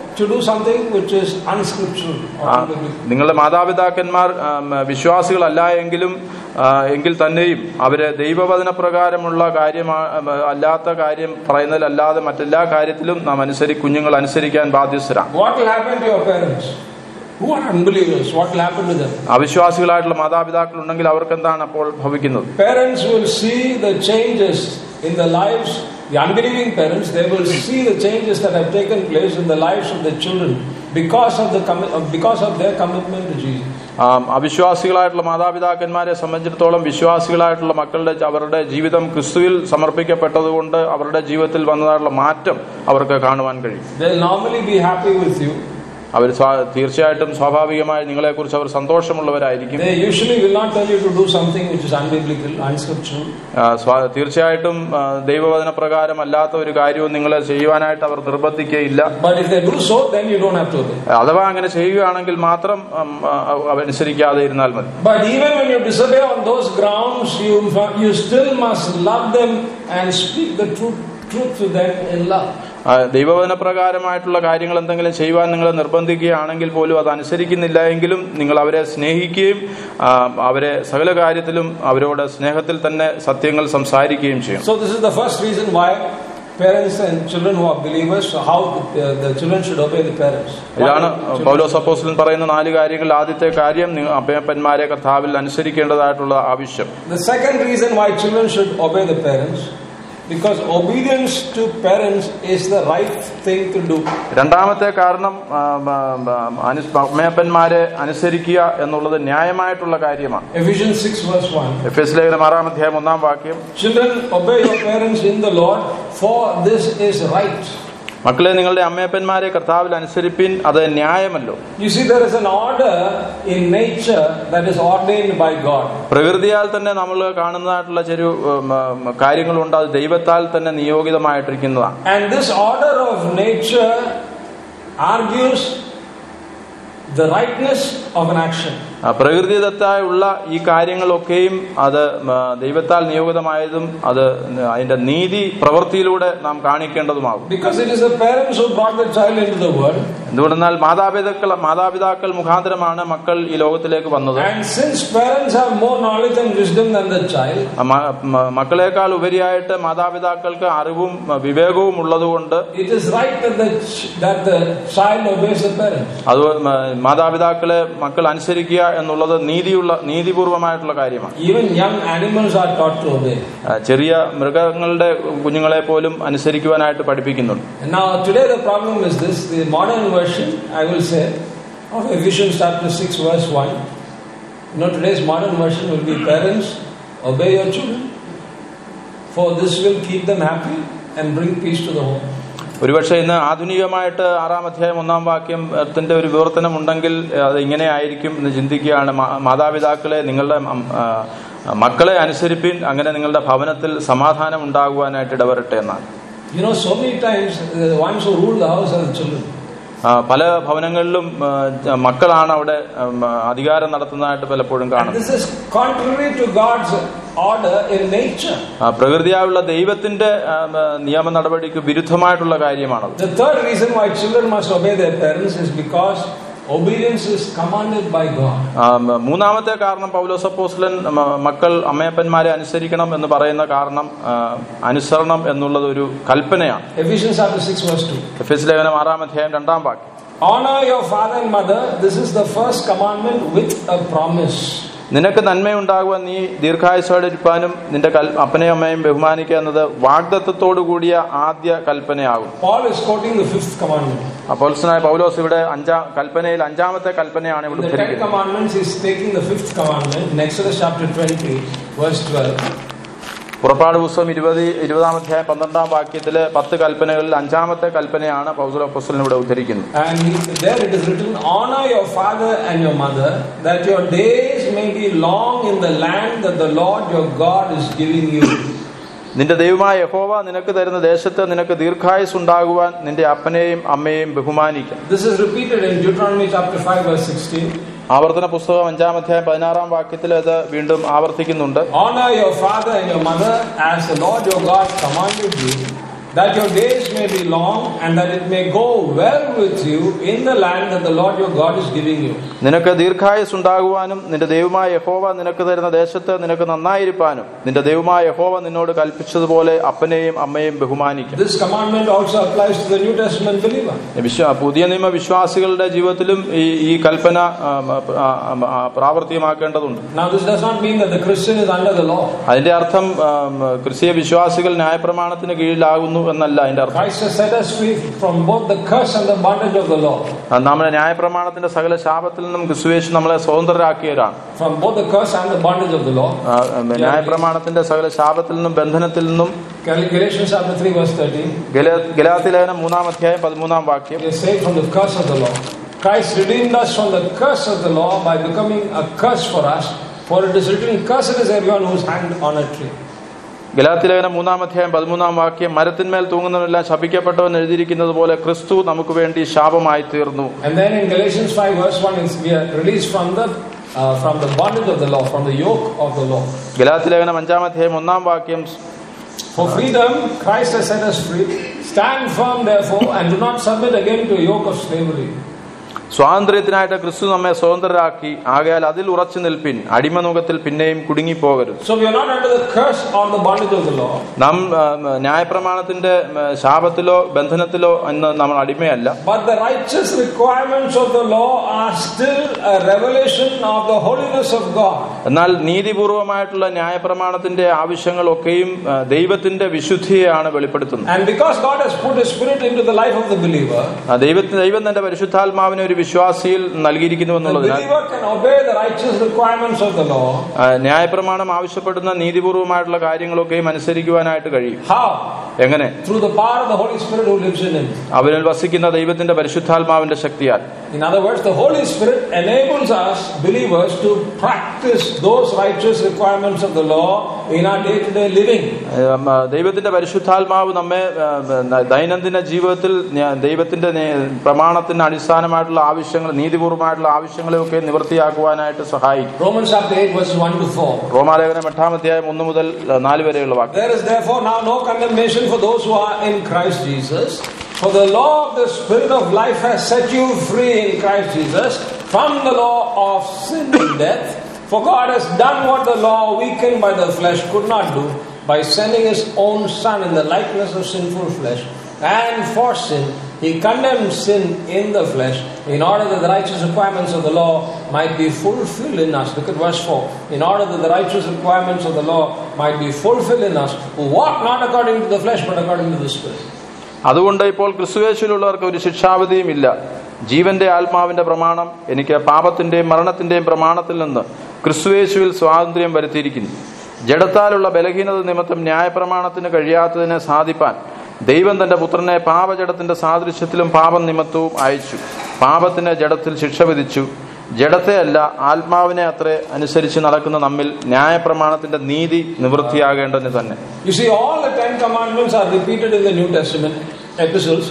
to do something which is unscriptural. or ആ, unbiblical. നിങ്ങളുടെ മാതാപിതാക്കന്മാർ ആം, വിശ്വാസികളല്ല എങ്കിലും ആ, എങ്കിൽ തന്നെയും അവര് ദൈവവചന പ്രകാരമുള്ള കാര്യം അല്ലാത്ത കാര്യം പറയുന്നതിലല്ലാതെ മറ്റെല്ലാ കാര്യത്തിലും നാം അനുസരി കുഞ്ഞുങ്ങൾ അനുസരിക്കാൻ ബാധ്യസ്ഥരാണ് What will happen to your parents? Who are unbelievers? What will happen to them? അവിശ്വാസികളായിട്ടുള്ള മാതാപിതാക്കൾ ഉണ്ടെങ്കിൽ അവർക്ക് എന്താണ് അപ്പോൾ ഭവിക്കുന്നത് Parents will see the changes in the lives, the unbelieving parents, they will see the changes that have taken place in the lives of their children because of, the commi- uh, because of their commitment to Jesus. ആം, അവിശ്വാസികളായിട്ടുള്ള മാതാപിതാക്കന്മാരെ സംബന്ധിച്ചിടത്തോളം വിശ്വാസികളായിട്ടുള്ള മക്കളുടെ അവരുടെ ജീവിതം ക്രിസ്തുവിൽ സമർപ്പിക്കപ്പെട്ടതുകൊണ്ട് അവരുടെ ജീവിതത്തിൽ വന്നതായിട്ടുള്ള മാറ്റം അവർക്ക് കാണുവാൻ കഴിയും They'll normally be happy with you. അവർ സ്വാ- തീർച്ചയായിട്ടും സ്വാഭാവികമായി നിങ്ങളെക്കുറിച്ച് അവർ സന്തോഷമുള്ളവരായിരിക്കും They usually will not tell you to do something which is unbiblical, unscriptural. ആ, സ്വാ- തീർച്ചയായിട്ടും ആ, ദൈവവചന പ്രകാരം അല്ലാത്ത ഒരു കാര്യവും നിങ്ങളെ ചെയ്യുവാനായിട്ട് അവർ നിർബന്ധിക്കുകയില്ല But if they do so, then you don't have to obey. അഥവാ അങ്ങനെ ചെയ്യുകയാണെങ്കിൽ മാത്രം ഉം, ആ, അവ അനുസരിക്കാതെ ഇരുന്നാൽ മതി But even when you disobey on those grounds, you, you still must love them and speak the truth, truth to them in love. ആ, ദൈവവചന പ്രകാരമായിട്ടുള്ള കാര്യങ്ങൾ എന്തെങ്കിലും ചെയ്യുവാൻ നിങ്ങളെ നിർബന്ധിക്കുകയാണെങ്കിൽ പോലും അത് അനുസരിക്കുന്നില്ല എങ്കിലും നിങ്ങൾ അവരെ സ്നേഹിക്കുകയും ആ, അവരെ സകല കാര്യത്തിലും അവരോട് സ്നേഹത്തിൽ തന്നെ സത്യങ്ങൾ സംസാരിക്കുകയും ചെയ്യും So this is the first reason why parents and children who are believers, how the, the children should obey the parents. ഇതാണ് Why children- പൗലോസ് അപ്പോസ്തലൻ പറയുന്ന നാല് കാര്യങ്ങളിൽ ആദ്യത്തെ കാര്യം നിങ്ങൾ അപ്പയപ്പന്മാരെ കർത്താവിൽ അനുസരിക്കേണ്ടതായിട്ടുള്ള ആവശ്യം The second reason why children should obey the parents, because obedience to parents is the right thing to do. രണ്ടാമത്തെ കാരണം ആ, ആ, ആ, അനു- അമ്മയപ്പന്മാരെ അനുസരിക്കുക എന്നുള്ളത് ന്യായമായിട്ടുള്ള കാര്യമാണ് Ephesians 6 verse 1. എഫ് എസ് ലേഖനം ആറാം അധ്യായം ഒന്നാം വാക്യം Children, obey your parents in the Lord, for this is right. മക്കളെ നിങ്ങളുടെ അമ്മയപ്പന്മാരെ കർത്താവിൽ അനുസരിപ്പിൻ അത് ന്യായമല്ലോ You see, there is an order in nature that is ordained by God. പ്രകൃതിയാൽ തന്നെ നമ്മൾ കാണുന്നതായിട്ടുള്ള ചെറു ഉം, ഉം, കാര്യങ്ങളുണ്ട് അത് ദൈവത്താൽ തന്നെ നിയോഗിതമായിട്ടിരിക്കുന്നതാണ് And this order of nature argues the rightness of an action. ആ, പ്രകൃതിദത്തായുള്ള ഈ കാര്യങ്ങളൊക്കെയും അത് ഉം, ദൈവത്താൽ നിയോഗിതമായതും അത് അതിന്റെ നീതി പ്രവൃത്തിയിലൂടെ നാം കാണിക്കേണ്ടതുമാകും Because it is the parents who brought the child into the world. എന്തുകൊണ്ടെന്നാൽ മാതാപിതാക്കൾ മാതാപിതാക്കൾ മുഖാന്തരമാണ് മക്കൾ ഈ ലോകത്തിലേക്ക് വന്നത് And since parents have more knowledge and wisdom than the child, മ- മ- മക്കളെക്കാൾ ഉപരിയായിട്ട് മാതാപിതാക്കൾക്ക് അറിവും വിവേകവും ഉള്ളതുകൊണ്ട് it is right that the, ch- that the child obeys the parents. അത് മ- മാതാപിതാക്കളെ മക്കൾ അനുസരിക്കുക എന്നുള്ളത് നീതിയുള്ള നീതിപൂർവമായിട്ടുള്ള കാര്യമാണ് Even young animals are taught to obey. ആ, ചെറിയ മൃഗങ്ങളുടെ കുഞ്ഞുങ്ങളെ പോലും അനുസരിക്കുവാനായിട്ട് പഠിപ്പിക്കുന്നുണ്ട് And now today the problem is this, the modern version, I will say, of Ephesians chapter 6 verse 1. You know, today's modern version will be parents, obey your children, for this will keep them happy and bring peace to the home. ഒരുപക്ഷെ ഇന്ന് ആധുനികമായിട്ട് ആറാം അധ്യായം ഒന്നാം വാക്യം ത്തിന്റെ ഒരു വിവർത്തനം ഉണ്ടെങ്കിൽ അത് ഇങ്ങനെ ആയിരിക്കും എന്ന് ചിന്തിക്കുകയാണ് മാ- മാതാപിതാക്കളെ നിങ്ങളുടെ അം- ആ, മക്കളെ അനുസരിപ്പിൻ അങ്ങനെ നിങ്ങളുടെ ഭവനത്തിൽ സമാധാനം ഉണ്ടാകുവാനായിട്ട് ഇടവരട്ടെ എന്നാണ് You know, so many times the ones who rule the house are the children. ആ, പല ഭവനങ്ങളിലും ആ, മക്കളാണ് അവിടെ ഉം, അധികാരം നടത്തുന്നതായിട്ട് പലപ്പോഴും And കാണുന്നത് this is contrary to God's order in nature. ആ, പ്രകൃതിയായുള്ള ദൈവത്തിന്റെ ആ, ആ, നിയമ നടപടിക്ക് വിരുദ്ധമായിട്ടുള്ള കാര്യമാണത് The third reason why children must obey their parents is because obedience is commanded by God. ആ, മ- മൂന്നാമത്തെ കാരണം പൗലോസപ്പോസ്ലൻ മക്കൾ അമ്മയപ്പന്മാരെ അനുസരിക്കണം എന്ന് പറയുന്ന കാരണം ആ, അനുസരണം എന്നുള്ളത് ഒരു കൽപ്പനയാണ് Ephesians chapter 6 verse 2. Ephesians ലേഖനം ആറാം അധ്യായം രണ്ടാം വാക്യം Honor your father and mother. This is the first commandment with a promise. നിനക്ക് നന്മയുണ്ടാകുവാൻ നീ ദീർഘായുസോടെ ഇരിപ്പാനും നിന്റെ കൽ അപ്പനെയും അമ്മയും ബഹുമാനിക്കുക എന്നത് വാഗ്ദത്വത്തോടു കൂടിയ ആദ്യ കൽപ്പനയാകും Paul is quoting the fifth commandment. അപ്പോൽസനായ പൗലോസ് ഇവിടെ അഞ്ചാം കൽപ്പനയിൽ അഞ്ചാമത്തെ കൽപ്പനയാണ് In ഇവിടെ the Ten ഉദ്ധരിക്കുന്നത് Commandments, he's taking the fifth commandment in Exodus chapter 20, verse 12. പുറപ്പാട് പുസ്തകം ഇരുപത് ഇരുപതാം അധ്യായം പന്ത്രണ്ടാം വാക്യത്തിലെ പത്ത് കൽപ്പനകളിൽ അഞ്ചാമത്തെ കൽപ്പനയാണ് പൗസലപ്പോസ്ലൻ ഇവിടെ ഉദ്ധരിക്കുന്നത് And he, there it is written, Honor your father and your mother, that your days may be long in the land that the Lord your God is giving you. നിന്റെ ദൈവമായ യഹോവ നിനക്ക് തരുന്ന ദേശത്ത് നിനക്ക് ദീർഘായുസ് ഉണ്ടാകുവാൻ നിന്റെ അപ്പനെയും അമ്മയെയും ബഹുമാനിക്കാം This is repeated in Deuteronomy chapter 5, verse 16. ആവർത്തന പുസ്തകം അഞ്ചാം അധ്യായം പതിനാറാം വാക്യത്തിൽ അത് വീണ്ടും ആവർത്തിക്കുന്നുണ്ട് Honor your father and your mother as the Lord your God commanded you, that your days may be long and that it may go well with you in the land that the Lord your God is giving you. നിനക്ക് ദീർഘായുസ് ഉണ്ടാകുവാനും നിന്റെ ദൈവമായ യഹോവ നിനക്ക് തരുന്ന ദേശത്ത് നിനക്ക് നന്നായിരിക്കാനും നിന്റെ ദൈവമായ യഹോവ നിന്നോട് കൽപ്പിച്ചതുപോലെ അപ്പനെയും അമ്മയെയും ബഹുമാനിക്കും This commandment also applies to the New Testament believer. വിശ്വ പുതിയ നിയമ വിശ്വാസികളുടെ ജീവിതത്തിലും ഈ ഈ കൽപ്പന ആ, ആ, ആ, പ്രാവർത്തികമാക്കേണ്ടതുണ്ട് Now, this does not mean that the Christian is under the law. അതിന്റെ അർത്ഥം ആ, ക്രിസ്തീയ വിശ്വാസികൾ ന്യായപ്രമാണത്തിന് കീഴിലാകുന്നു എന്നല്ല അതിന്റെ അർത്ഥം Christ has set us free from both the curse and the bondage of the law. ആ, നമ്മുടെ ന്യായപ്രമാണത്തിന്റെ സകല ശാപത്തിൽ നിന്നും ക്രിസ്തുവേശു നമ്മളെ സ്വതന്ത്രരാക്കിയവരാണ് From both the curse and the bondage of the law. ആ, ന്യായപ്രമാണത്തിന്റെ സകല ശാപത്തിൽ നിന്നും ബന്ധനത്തിൽ നിന്നും Gal- Galatians chapter 3, verse 13. ഗല- ഗലാത്തി ലേഖനം മൂന്നാം അധ്യായം പതിമൂന്നാം വാക്യം We are saved from the curse of the law. Christ redeemed us from the curse of the law by becoming a curse for us. For it is written, Cursed is everyone who is hanged on a tree. ഗലാത്തി ലേഖനം മൂന്നാം അധ്യായം പതിമൂന്നാം വാക്യം മരത്തിന്മേൽ തൂങ്ങുന്നവരെല്ലാം ശപിക്കപ്പെട്ടവൻ എഴുതിയിരിക്കുന്നത് പോലെ ക്രിസ്തു നമുക്ക് വേണ്ടി ശാപമായി തീർന്നു And then in Galatians 5, verse 1, it's, we are released from the uh, from the bondage of the law, from the yoke of the law. ഗലാത്തി ലേഖനം അഞ്ചാം അധ്യായം ഒന്നാം വാക്യം For freedom, Christ has set us free. Stand firm, therefore, and do not submit again to a yoke of slavery. സ്വാതന്ത്ര്യത്തിനായിട്ട് ക്രിസ്തു നമ്മെ സ്വതന്ത്രരാക്കി ആകയാൽ അതിൽ ഉറച്ചു നിൽപ്പിൻ അടിമനുഖത്തിൽ പിന്നെയും കുടുങ്ങിപ്പോകരുത് So we are not under the curse or the bondage of the law, നാം ആ, ന്യായപ്രമാണത്തിന്റെ ആ, ശാപത്തിലോ ബന്ധനത്തിലോ എന്ന് നമ്മൾ അടിമയല്ല but the righteous requirements of the law are still a revelation of the holiness of God. എന്നാൽ നീതിപൂർവമായിട്ടുള്ള ന്യായപ്രമാണത്തിന്റെ ആവശ്യങ്ങളൊക്കെയും ആ, ദൈവത്തിന്റെ വിശുദ്ധിയെയാണ് വെളിപ്പെടുത്തുന്നത് And because God has put His Spirit into the life of the believer, ആ, ദൈവത്തിന് ദൈവം തന്റെ പരിശുദ്ധാത്മാവിനെ ഒരു വിശ്വാസിയിൽ നൽകിയിരിക്കുന്നു the എന്നുള്ളതിനാൽ believer can obey the righteous requirements of the law. ആ, ന്യായപ്രമാണം ആവശ്യപ്പെടുന്ന നീതിപൂർവമായിട്ടുള്ള കാര്യങ്ങളൊക്കെയും അനുസരിക്കുവാനായിട്ട് കഴിയും How? എങ്ങനെ Through the power of the Holy Spirit who lives in him. അവനിൽ വസിക്കുന്ന ദൈവത്തിന്റെ പരിശുദ്ധാത്മാവിന്റെ ശക്തിയാൽ In other words, the Holy Spirit enables us, believers, to practice those righteous requirements of the law in our day to day living. ഉം, ആ, ദൈവത്തിന്റെ പരിശുദ്ധാത്മാവ് നമ്മെ ആ, ന- ദൈനംദിന ജീവിതത്തിൽ ന്യ- ദൈവത്തിന്റെ നേ- പ്രമാണത്തിന് അടിസ്ഥാനമായിട്ടുള്ള ആവശ്യങ്ങൾ നീതിപൂർവമായിട്ടുള്ള ആവശ്യങ്ങളെയൊക്കെ നിവൃത്തിയാക്കുവാനായിട്ട് സഹായിക്കും Romans chapter 8, verses 1 to 4. റോമാലേഖനം എട്ടാം അധ്യായം ഒന്ന് മുതൽ ആ, നാല് വരെയുള്ള വാക്യം There is therefore now no condemnation for those who are in Christ Jesus. For the law of the Spirit of life has set you free in Christ Jesus from the law of sin and death. For God has done what the law, weakened by the flesh, could not do by sending His own Son in the likeness of sinful flesh. And for sin, He condemned sin in the flesh in order that the righteous requirements of the law might be fulfilled in us. Look at verse 4. In order that the righteous requirements of the law might be fulfilled in us who walk not according to the flesh but according to the Spirit. അതുകൊണ്ട് ഇപ്പോൾ ക്രിസ്തുവേശുലുള്ളവർക്ക് ഒരു ശിക്ഷാവിധിയും ഇല്ല ജീവന്റെ ആത്മാവിന്റെ പ്രമാണം എനിക്ക് പാപത്തിന്റെയും മരണത്തിന്റെയും പ്രമാണത്തിൽ നിന്ന് ക്രിസ്തുവേശുവിൽ സ്വാതന്ത്ര്യം വരുത്തിയിരിക്കുന്നു ജഡത്താലുള്ള ബലഹീനത നിമിത്തം ന്യായപ്രമാണത്തിന് കഴിയാത്തതിനെ സാധിപ്പാൻ ദൈവം തന്റെ പുത്രനെ പാപജടത്തിന്റെ സാദൃശ്യത്തിലും പാപം നിമിത്തവും അയച്ചു പാപത്തിന് ജഡത്തിൽ ശിക്ഷ വിധിച്ചു ജഡത്തെ അല്ല ആത്മാവിനെ അത്രേ അനുസരിച്ച് നടക്കുന്ന നമ്മിൽ ന്യായപ്രമാണത്തിന്റെ നീതി നിവൃത്തിയാകേണ്ടതിന് തന്നെ You see, all the Ten Commandments are repeated in the New Testament epistles.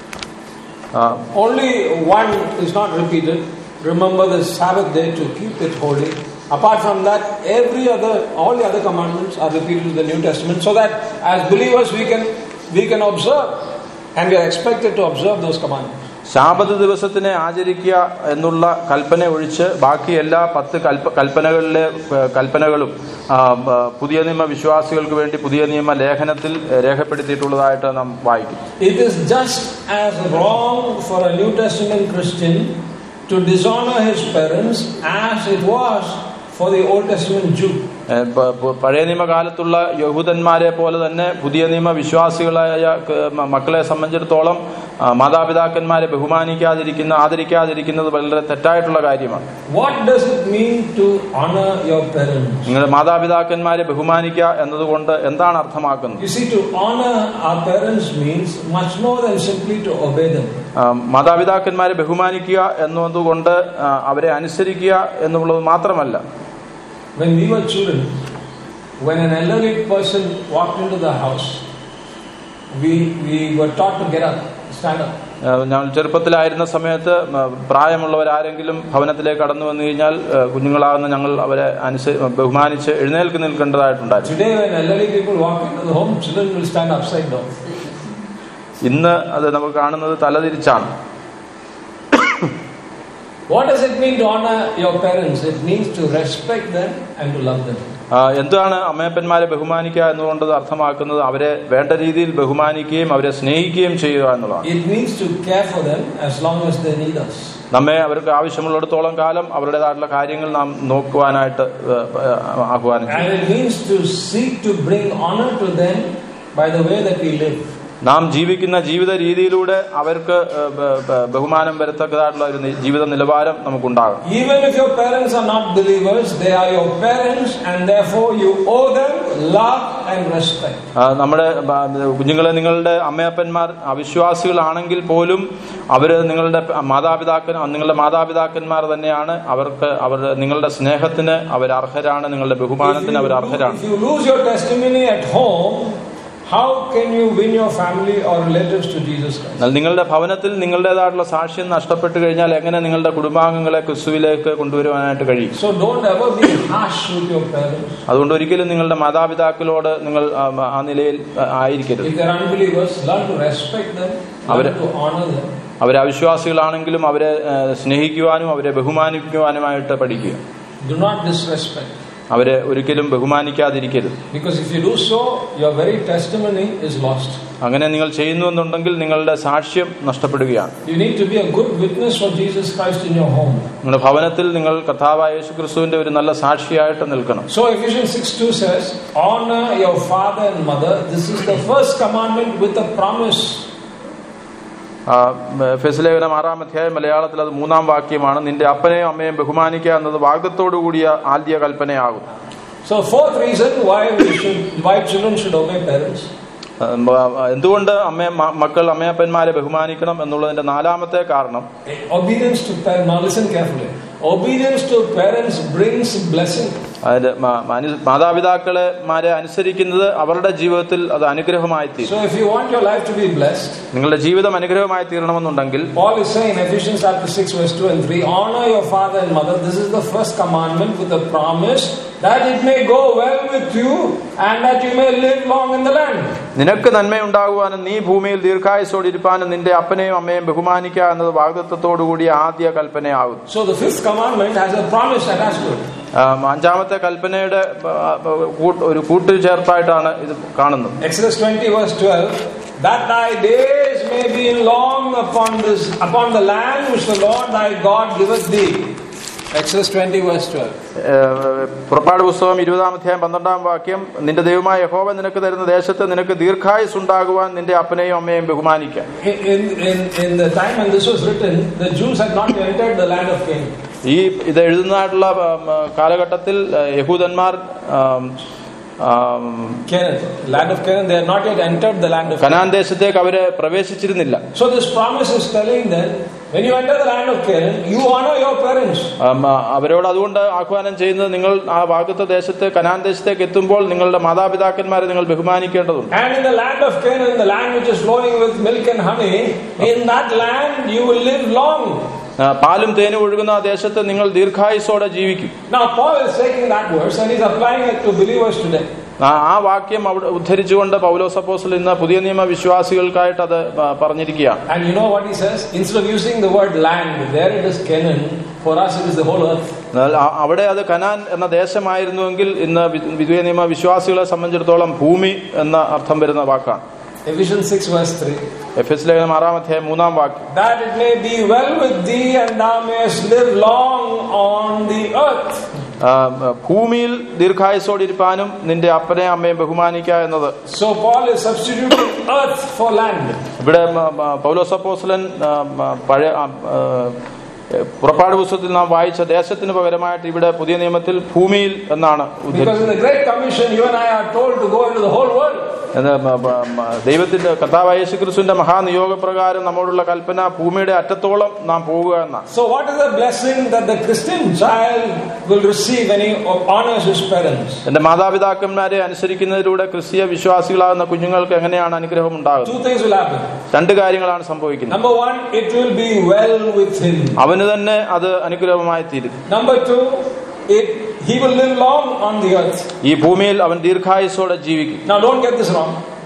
ആ, Only one is not repeated. Remember the Sabbath day to keep it holy. Apart from that, every other, all the other commandments are repeated in the New Testament, so that as believers we can we can observe, and we are expected to observe those commandments. ശാബത് ദിവസത്തിനെ ആചരിക്കുക എന്നുള്ള കൽപ്പന ഒഴിച്ച് ബാക്കി എല്ലാ പത്ത് കൽപ്പ കൽപ്പനകളിലെ ഏഹ്, കൽപ്പനകളും ആ, ബ- പുതിയ നിയമ വിശ്വാസികൾക്ക് വേണ്ടി പുതിയ നിയമ ലേഖനത്തിൽ ഏഹ്, രേഖപ്പെടുത്തിയിട്ടുള്ളതായിട്ട് നാം വായിക്കും It is just as wrong for a New Testament Christian to dishonor his parents as it was for the Old Testament Jew. ഏഹ്, പ- പ- പഴയ നിയമകാലത്തുള്ള യഹൂദന്മാരെ പോലെ തന്നെ പുതിയ നിയമ വിശ്വാസികളായ ക- മ- മക്കളെ സംബന്ധിച്ചിടത്തോളം ആ, മാതാപിതാക്കന്മാരെ ബഹുമാനിക്കാതിരിക്കുന്ന ആദരിക്കാതിരിക്കുന്നത് വളരെ തെറ്റായിട്ടുള്ള കാര്യമാണ് What does it mean to honor your parents? നിങ്ങളുടെ മാതാപിതാക്കന്മാരെ ബഹുമാനിക്കുക എന്നതുകൊണ്ട് എന്താണ് അർത്ഥമാക്കുന്നത് You see, to honor our parents means much more than simply to obey them. ആ, മാതാപിതാക്കന്മാരെ ബഹുമാനിക്കുക എന്നതുകൊണ്ട് ആ, അവരെ അനുസരിക്കുക എന്നുള്ളത് മാത്രമല്ല When we were children, when an elderly person walked into the house, we, we were taught to get up, stand up. ആ, ഞങ്ങൾ ചെറുപ്പത്തിലായിരുന്ന സമയത്ത് ആ, പ്രായമുള്ളവരാരെങ്കിലും ഭവനത്തിലേക്ക് കടന്നു വന്നു കഴിഞ്ഞാൽ ആ, കുഞ്ഞുങ്ങളാകുന്ന ഞങ്ങൾ അവരെ അനുസരി ബഹുമാനിച്ച് എഴുന്നേൽക്ക് നിൽക്കേണ്ടതായിട്ടുണ്ടായിരുന്നു Today, when elderly people walk into the home, children will stand upside down. ഇന്ന് അത് നമുക്ക് കാണുന്നത് തലതിരിച്ചാണ് What does it mean to honor your parents? It means to respect them and to love them. ആ, എന്താണ് അമ്മയപ്പന്മാരെ ബഹുമാനിക്കുക എന്നുകൊണ്ട് അർത്ഥമാക്കുന്നത് അവരെ വേണ്ട രീതിയിൽ ബഹുമാനിക്കുകയും അവരെ സ്നേഹിക്കുകയും ചെയ്യുക എന്നുള്ളതാണ് It means to care for them as long as they need us. നമ്മെ അവർക്ക് ആവശ്യമുള്ളിടത്തോളം കാലം അവരുടേതായിട്ടുള്ള കാര്യങ്ങൾ നാം നോക്കുവാനായിട്ട് ഏ, ഏ, ആഹ്വാനം ചെയ്യും And it means to seek to bring honor to them by the way that we live. നാം ജീവിക്കുന്ന ജീവിത രീതിയിലൂടെ അവർക്ക് ഏ, ബ- ബ- ബഹുമാനം വരത്തക്കതായിട്ടുള്ള ഒരു നി- ജീവിത നിലവാരം നമുക്കുണ്ടാകും Even if your parents are not believers, they are your parents and therefore you owe them love and respect. ആ, നമ്മുടെ ബ- കുഞ്ഞുങ്ങളെ നിങ്ങളുടെ അമ്മയപ്പന്മാർ അവിശ്വാസികളാണെങ്കിൽ പോലും അവര് നിങ്ങളുടെ മാതാപിതാക്കൻ നിങ്ങളുടെ മാതാപിതാക്കന്മാർ തന്നെയാണ് അവർക്ക് അവർ നിങ്ങളുടെ സ്നേഹത്തിന് അവർ അർഹരാണ് നിങ്ങളുടെ If ബഹുമാനത്തിന് our you, അർഹരാണ് if you lose your testimony at home, how can you win your family or relatives to Jesus Christ? എന്നാൽ നിങ്ങളുടെ ഭവനത്തിൽ നിങ്ങളുടേതായിട്ടുള്ള സാക്ഷ്യം നഷ്ടപ്പെട്ടു കഴിഞ്ഞാൽ എങ്ങനെ നിങ്ങളുടെ കുടുംബാംഗങ്ങളെ ക്രിസ്തുവിലേക്ക് കൊണ്ടുവരുവാനായിട്ട് കഴിയും So don't ever be harsh with your parents. അതുകൊണ്ട് ഒരിക്കലും നിങ്ങളുടെ മാതാപിതാക്കളോട് നിങ്ങൾ ആ, ആ നിലയിൽ ആ, ആയിരിക്കരുത് If they're unbelievers, learn to respect them, learn Avare- to honor them. അവരെ അവിശ്വാസികളാണെങ്കിലും അവരെ ആ, സ്നേഹിക്കുവാനും അവരെ ബഹുമാനിക്കുവാനുമായിട്ട് പഠിക്കുക Do not disrespect. അവരെ ഒരിക്കലും ബഹുമാനിക്കാതിരിക്കരുത് Because if you do so, your very testimony is lost. അങ്ങനെ നിങ്ങൾ ചെയ്യുന്നുവെന്നുണ്ടെങ്കിൽ നിങ്ങളുടെ സാക്ഷ്യം നഷ്ടപ്പെടുകയാണ് You need to be a good witness for Jesus Christ in your home. നിങ്ങളുടെ ഭവനത്തിൽ നിങ്ങൾ കർത്താവായ യേശു ക്രിസ്തുവിന്റെ ഒരു നല്ല സാക്ഷിയായിട്ട് നിൽക്കണം So Ephesians 6 2 says, Honor your father and mother. This is the first commandment with a promise. ആ, ഫെസിലേഖനം ആറാം അധ്യായം മലയാളത്തിൽ അത് മൂന്നാം വാക്യമാണ് നിന്റെ അപ്പനെയും അമ്മയും ബഹുമാനിക്കുക എന്നത് വാഗ്ദത്തോടു കൂടിയ ആദ്യ കൽപ്പനയാകും So fourth reason why we should why children should obey parents. ആ, മ- എന്തുകൊണ്ട് അമ്മ മ- മക്കൾ അമ്മയപ്പന്മാരെ ബഹുമാനിക്കണം എന്നുള്ളതിന്റെ നാലാമത്തെ കാരണം Obedience to parents. Now listen carefully. Obedience to parents brings blessing. അതിന്റെ മ- അനു- മാതാപിതാക്കളെ മാരെ അനുസരിക്കുന്നത് അവരുടെ ജീവിതത്തിൽ അത് അനുഗ്രഹമായി തീരും So if you want your life to be blessed, നിങ്ങളുടെ ജീവിതം അനുഗ്രഹമായി തീരണമെന്നുണ്ടെങ്കിൽ Paul is saying in Ephesians chapter 6 verse 2 and 3, honor your father and mother. This is the first commandment with a promise that it may go well with you and that you may live long in the land. നിനക്ക് നന്മയുണ്ടാകുവാനും നീ ഭൂമിയിൽ ദീർഘായുസോടിരിപ്പാനും നിന്റെ അപ്പനെയും അമ്മയും ബഹുമാനിക്കുക എന്നത് വാഗ്ദത്വത്തോടുകൂടിയ ആദ്യ കൽപ്പനയാകും So the fifth commandment has a promise attached to it. ആ, അഞ്ചാമത്തെ കൽപ്പനയുടെ ആ, കൂട്ട്- ഒരു കൂട്ടുചേർപ്പായിട്ടാണ് ഇത് കാണുന്നത് Exodus 20 verse 12, that thy days may be long upon this upon the land which the Lord thy God giveth thee. Exodus 20 verse 12. ഏഹ്, പുറപ്പാട് പുസ്തകം ഇരുപതാം അധ്യായം പന്ത്രണ്ടാം വാക്യം നിന്റെ ദൈവമായ യഹോവ നിനക്ക് തരുന്ന ദേശത്ത് നിനക്ക് ദീർഘായുസ് ഉണ്ടാകുവാൻ നിന്റെ അപ്പനെയും അമ്മയും ബഹുമാനിക്കാം In, in, in, in the time when this was written, the Jews had not entered the land of Canaan. ഈ ഇത് എഴുതുന്നതായിട്ടുള്ള ഉം, കാലഘട്ടത്തിൽ ഏഹ്, യഹൂദന്മാർ ആം, ആം, Canaan, land of Canaan, they had not yet entered the land of Canaan. Canaan ദേശത്തേക്ക് അവര് പ്രവേശിച്ചിരുന്നില്ല So this promise is telling them, when you enter the land of Canaan, you honor your parents. ആം, അവരോട് അതുകൊണ്ട് ആഹ്വാനം ചെയ്യുന്നത് നിങ്ങൾ ആ വാഗ്ദത്ത ദേശത്ത് കനാൻ ദേശത്തേക്ക് എത്തുമ്പോൾ നിങ്ങളുടെ മാതാപിതാക്കന്മാരെ നിങ്ങൾ ബഹുമാനിക്കേണ്ടതുണ്ട് And in the land of Canaan, the land which is flowing with milk and honey, in that land you will live long. ആ, പാലും തേനും ഒഴുകുന്ന ആ ദേശത്ത് നിങ്ങൾ ദീർഘായുസോടെ ജീവിക്കും Now Paul is taking that verse and he's applying it to believers today. ആ ആ വാക്യം അവിടെ ഉദ്ധരിച്ചുകൊണ്ട് പൗലോസ് അപ്പോസ്തലൻ ഇന്ന് പുതിയ നിയമ വിശ്വാസികൾക്കായിട്ട് അത് പ- പറഞ്ഞിരിക്കുകയാണ് And you know what he says? Instead of using the word land, there it is Canaan, for us it is the whole earth. എന്നാൽ ആ- അവിടെ അത് കനാൻ എന്ന ദേശമായിരുന്നുവെങ്കിൽ ഇന്ന് വി- പുതിയ നിയമ വിശ്വാസികളെ സംബന്ധിച്ചിടത്തോളം ഭൂമി എന്ന അർത്ഥം വരുന്ന വാക്കാണ് Ephesians 6 verse 3. എഫ് എസ് ലേഖനം ആറാം അധ്യായം മൂന്നാം വാക്യം That it may be well with thee and thou mayest live long on the earth. ആ, ഭൂമിയിൽ ദീർഘായുസോടിരിപ്പാനും നിന്റെ അപ്പനെ അമ്മയും ബഹുമാനിക്കുക എന്നത് So Paul is substituting earth for land. ഇവിടെ മ- മ- പൗലോസ് അപ്പോസ്തലൻ ആ, മ- പഴയ ആ, ആ, പുറപ്പാട് പുസ്തകത്തിൽ നാം വായിച്ച ദേശത്തിന് പകരമായിട്ട് ഇവിടെ പുതിയ നിയമത്തിൽ ഭൂമിയിൽ എന്നാണ് ഉദ്ധരിച്ചത് Because in the Great Commission, you and I are told to go into the whole world. എന്ന് മ- മ- മ- ദൈവത്തിന്റെ കർത്താവായ യേശു ക്രിസ്തുവിന്റെ മഹാനിയോഗപ്രകാരം നമ്മോടുള്ള കൽപ്പന ഭൂമിയുടെ അറ്റത്തോളം നാം പോവുക എന്നാണ് So, what is the blessing that the Christian child will receive when he honors his parents? എന്റെ മാതാപിതാക്കന്മാരെ അനുസരിക്കുന്നതിലൂടെ ക്രിസ്തീയ വിശ്വാസികളാകുന്ന കുഞ്ഞുങ്ങൾക്ക് എങ്ങനെയാണ് അനുഗ്രഹം ഉണ്ടാകുന്നത് Two things will happen. രണ്ട് കാര്യങ്ങളാണ് സംഭവിക്കുന്നത് Number one, it will be well with him. അവന് തന്നെ അത് അനുഗ്രഹമായി തീരും Number two, it he will live long on the earth. ഈ ഭൂമിയിൽ അവൻ ദീർഘായുസോടെ ജീവിക്കും Now, don't get this wrong.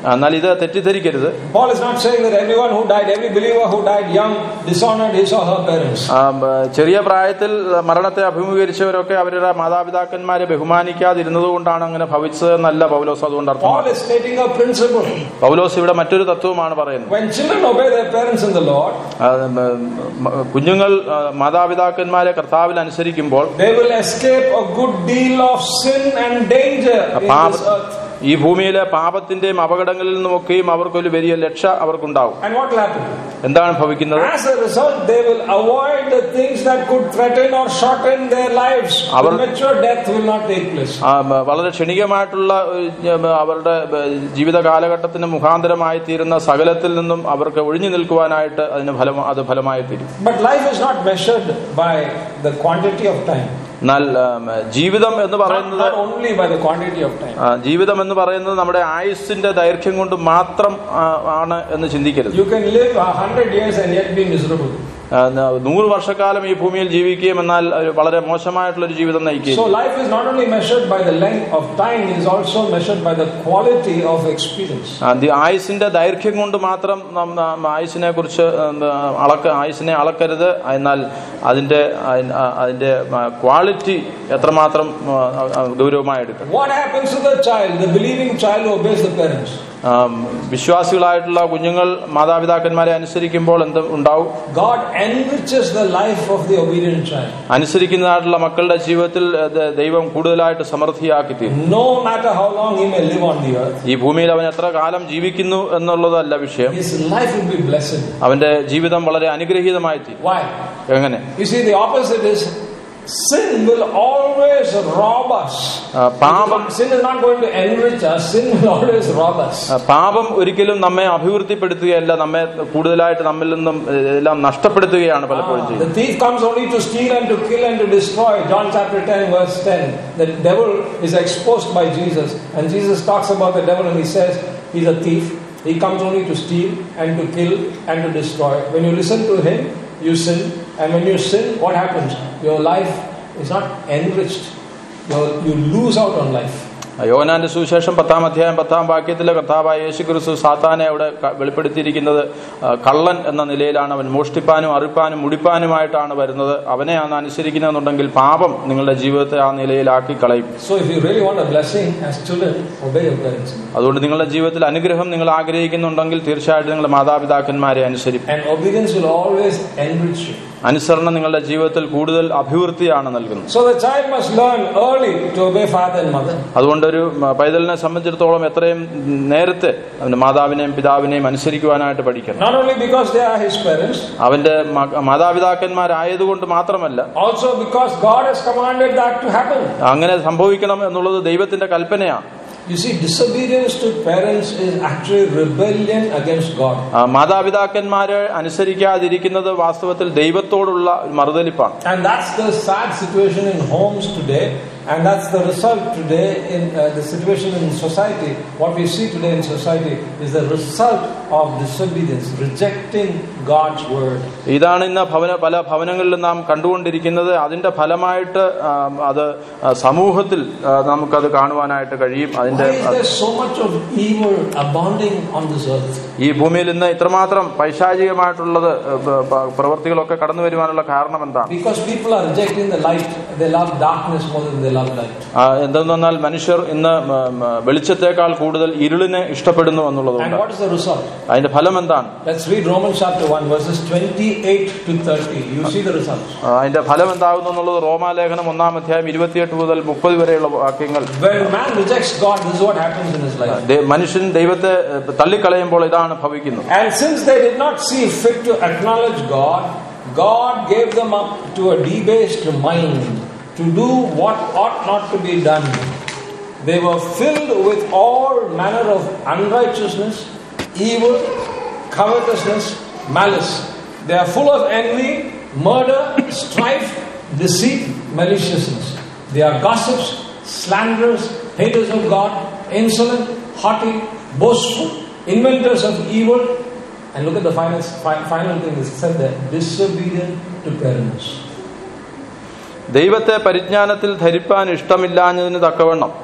എന്നാൽ ഇത് തെറ്റിദ്ധരിക്കരുത് Paul is not saying that everyone who died, every believer who died young, dishonored his or her parents. ആ, ബ- ചെറിയ പ്രായത്തിൽ മരണത്തെ അഭിമുഖീകരിച്ചവരൊക്കെ അവരുടെ മാതാപിതാക്കന്മാരെ ബഹുമാനിക്കാതിരുന്നത് കൊണ്ടാണ് അങ്ങനെ ഭവിച്ചത് എന്നല്ല പൗലോസ് അതുകൊണ്ട് Paul അർത്ഥമാക്കുന്നത് is stating a principle. പൗലോസ് ഇവിടെ മറ്റൊരു തത്വമാണ് പറയുന്നത് When children obey their parents in the Lord, ആ, മ- മ- കുഞ്ഞുങ്ങൾ ആ, മാതാപിതാക്കന്മാരെ കർത്താവിൽ അനുസരിക്കുമ്പോൾ they will escape a good deal of sin and danger in പാപ this earth. ഈ ഭൂമിയിലെ പാപത്തിന്റെയും അപകടങ്ങളിൽ നിന്നുമൊക്കെയും അവർക്കൊരു വലിയ രക്ഷ അവർക്കുണ്ടാവും And what will happen? എന്താണ് ഭവിക്കുന്നത് As a result, they will avoid the things that could threaten or shorten their lives. Our- Premature death will not take place. ആ, മ- വളരെ ക്ഷണികമായിട്ടുള്ള ഏഹ്, അവരുടെ ഏഹ്, ജീവിത കാലഘട്ടത്തിന് മുഖാന്തരമായി തീരുന്ന സകലത്തിൽ നിന്നും അവർക്ക് ഒഴിഞ്ഞു നിൽക്കുവാനായിട്ട് അതിന് ഫലം അത് ഫലമായി തീരും But life is not measured by the quantity of time, എന്നാൽ ആം, ജീവിതം എന്ന് not, പറയുന്നത് not only by the quantity of time. ആ, ജീവിതം എന്ന് പറയുന്നത് നമ്മുടെ ആയുസ്സിന്റെ ദൈർഘ്യം കൊണ്ട് മാത്രം ആ, ആണ് എന്ന് ചിന്തിക്കരുത് You can live a hundred years and yet be miserable. ആ, ന- നൂറ് വർഷക്കാലം ഈ ഭൂമിയിൽ ജീവിക്കുകയും എന്നാൽ ഒരു വളരെ മോശമായിട്ടുള്ള ഒരു ജീവിതം നയിക്കുകയും So life is not only measured by the length of time, it is also measured by the quality of experience. ആ, ദി- ആയുസ്സിന്റെ ദൈർഘ്യം കൊണ്ട് മാത്രം നാം നാം ആയുസ്സിനെ കുറിച്ച് അളക്ക ആയുസ്സിനെ അളക്കരുത് എന്നാൽ അതിന്റെ അതി- ആ, അതിന്റെ ക്വാളിറ്റി എത്രമാത്രം ആ, ആ, ഗൗരവമായി എടുക്കണം What happens to the child, the believing child who obeys the parents? ആ, വിശ്വാസികളായിട്ടുള്ള കുഞ്ഞുങ്ങൾ മാതാപിതാക്കന്മാരെ അനുസരിക്കുമ്പോൾ എന്ത് ഉണ്ടാവും God enriches the life of the obedient child. അനുസരിക്കുന്നതായിട്ടുള്ള മക്കളുടെ ജീവിതത്തിൽ അത് ദൈവം കൂടുതലായിട്ട് സമൃദ്ധിയാക്കി തീരും No matter how long he may live on the earth, ഈ ഭൂമിയിൽ അവൻ എത്ര കാലം ജീവിക്കുന്നു എന്നുള്ളതല്ല വിഷയം his life will be blessed. അവന്റെ ജീവിതം വളരെ അനുഗ്രഹീതമായി തീരും Why? എങ്ങനെ You see, the opposite is sin will always rob us. ആ, പാപം Sin is not going to enrich us, sin will always rob us. ആ, പാപം ഒരിക്കലും നമ്മെ അഭിവൃദ്ധിപ്പെടുത്തുകയല്ല നമ്മെ കൂടുതലായിട്ട് നമ്മിൽ നിന്നും ഏഹ്, എല്ലാം നഷ്ടപ്പെടുത്തുകയാണ് പലപ്പോഴും Ah, ചെയ്യുന്നത് the thief comes only to steal and to kill and to destroy. John chapter 10, verse 10. The devil is exposed by Jesus, and Jesus talks about the devil and he says he's a thief. He comes only to steal and to kill and to destroy. When you listen to him, you sin, and when you sin, what happens? Your life is not enriched. You're, you lose out on life. യോനാന്റെ സുവിശേഷം പത്താം അധ്യായം പത്താം വാക്യത്തിലെ കർത്താവായ യേശു ക്രിസ്തു സാത്താനെ അവിടെ ക- വെളിപ്പെടുത്തിയിരിക്കുന്നത് ആ, കള്ളൻ എന്ന നിലയിലാണ് അവൻ മോഷ്ടിപ്പാനും അറിപ്പാനും മുടിപ്പാനുമായിട്ടാണ് വരുന്നത് അവനെയാണ് അനുസരിക്കുന്നതെന്നുണ്ടെങ്കിൽ പാപം നിങ്ങളുടെ ജീവിതത്തെ ആ നിലയിലാക്കി കളയും So, if you really want a blessing as children, obey your parents. അതുകൊണ്ട് നിങ്ങളുടെ ജീവിതത്തിൽ അനുഗ്രഹം നിങ്ങൾ ആഗ്രഹിക്കുന്നുണ്ടെങ്കിൽ തീർച്ചയായിട്ടും നിങ്ങളുടെ മാതാപിതാക്കന്മാരെ അനുസരിക്കും And obedience will always enrich you. അനുസരണം നിങ്ങളുടെ ജീവിതത്തിൽ കൂടുതൽ അഭിവൃദ്ധിയാണ് നൽകുന്നത് So the child must learn early to obey father and mother. അതുകൊണ്ട് ഒരു മ- പൈതലിനെ സംബന്ധിച്ചിടത്തോളം എത്രയും നേരത്തെ അവന്റെ മാതാവിനെയും പിതാവിനെയും അനുസരിക്കുവാനായിട്ട് പഠിക്കണം Not only because they are his parents, അവന്റെ മ- മാതാപിതാക്കന്മാരായതുകൊണ്ട് മാത്രമല്ല also because God has commanded that to happen. അങ്ങനെ സംഭവിക്കണം എന്നുള്ളത് ദൈവത്തിന്റെ കൽപ്പനയാണ് You see, disobedience to parents is actually rebellion against God. ആ, മാതാപിതാക്കന്മാരെ അനുസരിക്കാതിരിക്കുന്നത് വാസ്തവത്തിൽ ദൈവത്തോടുള്ള ഒരു മറുതലിപ്പാണ് And that's the sad situation in homes today, and that's the result today in uh, the situation in society. What we see today in society is the result of disobedience, rejecting God's word. ഇതാണ് ഇന്ന് ഭവന പല ഭവനങ്ങളിലും നാം കണ്ടുകൊണ്ടിരിക്കുന്നത് അതിന്റെ ഫലമായിട്ട് ആ, അത് ആ, സമൂഹത്തിൽ ആ, നമുക്കത് കാണുവാനായിട്ട് കഴിയും അതിന്റെ Why is there so much of evil abounding on this earth? ഈ ഭൂമിയിൽ ഇന്ന് ഇത്രമാത്രം പൈശാചികമായിട്ടുള്ളത് ഏ, പ- പ- പ്രവൃത്തികളൊക്കെ കടന്നു വരുവാനുള്ള കാരണം എന്താണ് Because people are rejecting the light, they love darkness more than they love light. ആ, എന്തെന്നാൽ മനുഷ്യർ ഇന്ന് മ, മ, വെളിച്ചത്തെക്കാൾ കൂടുതൽ ഇരുളിനെ ഇഷ്ടപ്പെടുന്നു And എന്നുള്ളതുകൊണ്ട് what is the result? അതിന്റെ ഫലം എന്താണ് Let's read Romans chapter 1, verses 28 to 30. You see the results. ആ, അതിന്റെ ഫലം എന്താകുന്നു എന്നുള്ളത് റോമാലേഖനം ഒന്നാം അധ്യായം ഇരുപത്തിയെട്ട് മുതൽ മുപ്പത് വരെയുള്ള വാക്യങ്ങൾ When man rejects God, this is what happens in his life. ദേ- മനുഷ്യൻ ദൈവത്തെ ഏ, തള്ളിക്കളയുമ്പോൾ ഇതാണ് ഭവിക്കുന്നത് And since they did not see fit to acknowledge God, God gave them up to a debased mind to do what ought not to be done. They were filled with all manner of unrighteousness, evil, covetousness, malice. They are full of envy, murder, strife, deceit, maliciousness. They are gossips, slanderers, haters of God, insolent, haughty, boastful, inventors of evil. And look at the final, fi- final thing is said there disobedient to parents. ദൈവത്തെ പരിജ്ഞാനത്തിൽ ധരിപ്പാൻ ഇഷ്ടമില്ലാഞ്ഞതിന് തക്കവണ്ണം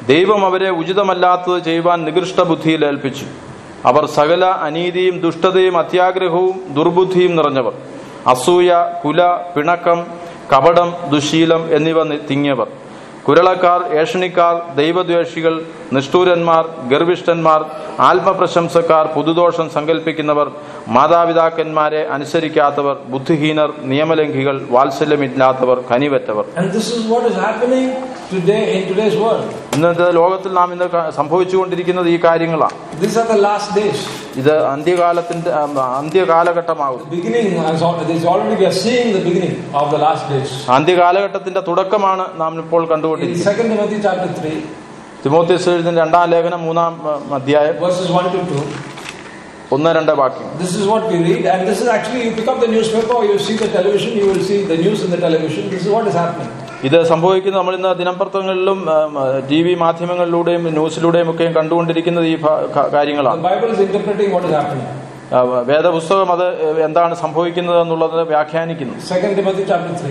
ദൈവം അവരെ ഉചിതമല്ലാത്തത് ചെയ്യുവാൻ നികൃഷ്ട ബുദ്ധിയിൽ ഏൽപ്പിച്ചു അവർ സകല അനീതിയും ദുഷ്ടതയും അത്യാഗ്രഹവും ദുർബുദ്ധിയും നിറഞ്ഞവർ അസൂയ കുല പിണക്കം കപടം ദുശീലം എന്നിവ നി- തിങ്ങിയവർ കുരളക്കാർ ഏഷണിക്കാർ ദൈവദ്വേഷികൾ നിഷ്ഠൂരന്മാർ ഗർവിഷ്ഠന്മാർ ആത്മപ്രശംസക്കാർ പുതുദോഷം സങ്കല്പിക്കുന്നവർ മാതാപിതാക്കന്മാരെ അനുസരിക്കാത്തവർ ബുദ്ധിഹീനർ നിയമലംഘികൾ വാത്സല്യമില്ലാത്തവർ കനിവറ്റവർ And this is what is happening today in today's world. ഇന്നത്തെ ലോകത്തിൽ നാം ഇന്ന് ക- സംഭവിച്ചുകൊണ്ടിരിക്കുന്നത് ഈ കാര്യങ്ങളാണ് These are the last days. ഇത് അന്ത്യകാലത്തിന്റെ ആ, അന്ത്യകാലഘട്ടമാകും Beginning, as al- this already we are seeing the beginning of the last days. അന്ത്യകാലഘട്ടത്തിന്റെ തുടക്കമാണ് നാം ഇപ്പോൾ In കണ്ടുകൊണ്ടിരിക്കുന്നത് 2 Timothy chapter 3, തിമോത്യസ് എഴുതുന്ന രണ്ടാം ലേഖനം മൂന്നാം ആ, അധ്യായം verses 1 to 2, ഒന്ന് രണ്ട് വാക്യം this is what we read. And this is actually, you pick up the newspaper or you see the television, you will see the news in the television. This is what is happening. ഇത് സംഭവിക്കുന്നത് നമ്മൾ ഇന്ന് ദിനപത്രങ്ങളിലും ടി വി മാധ്യമങ്ങളിലൂടെയും ന്യൂസിലൂടെയും ഒക്കെയും കണ്ടുകൊണ്ടിരിക്കുന്നത് ഈ ഭ- ക- The കാര്യങ്ങളാണ് Bible is interpreting what is happening. ആ, വേദപുസ്തകം അത് എന്താണ് സംഭവിക്കുന്നത് എന്നുള്ളത് വ്യാഖ്യാനിക്കുന്നു 2 Timothy chapter 3,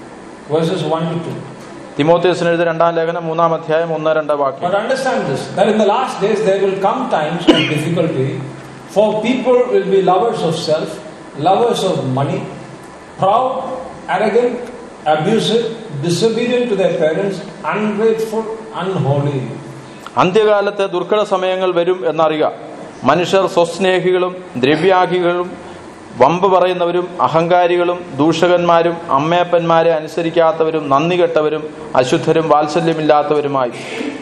verses 1 to 2. തിമോത്യസിന് എഴുതിയ രണ്ടാം ലേഖനം മൂന്നാം അധ്യായം ഒന്ന് രണ്ട് വാക്യം But understand this that in the last days there will come times of difficulty, for people will be lovers of self, lovers of money, proud, arrogant, abusive, disobedient to their parents, ungrateful, unholy. അന്ത്യകാലത്തെ ദുർഘട സമയങ്ങൾ വരും എന്നറിയുക മനുഷ്യർ സ്വസ്നേഹികളും ദ്രവ്യാഹികളും വമ്പ് പറയുന്നവരും അഹങ്കാരികളും ദൂഷകന്മാരും അമ്മയപ്പന്മാരെ അനുസരിക്കാത്തവരും നന്ദി കെട്ടവരും അശുദ്ധരും വാത്സല്യമില്ലാത്തവരുമായി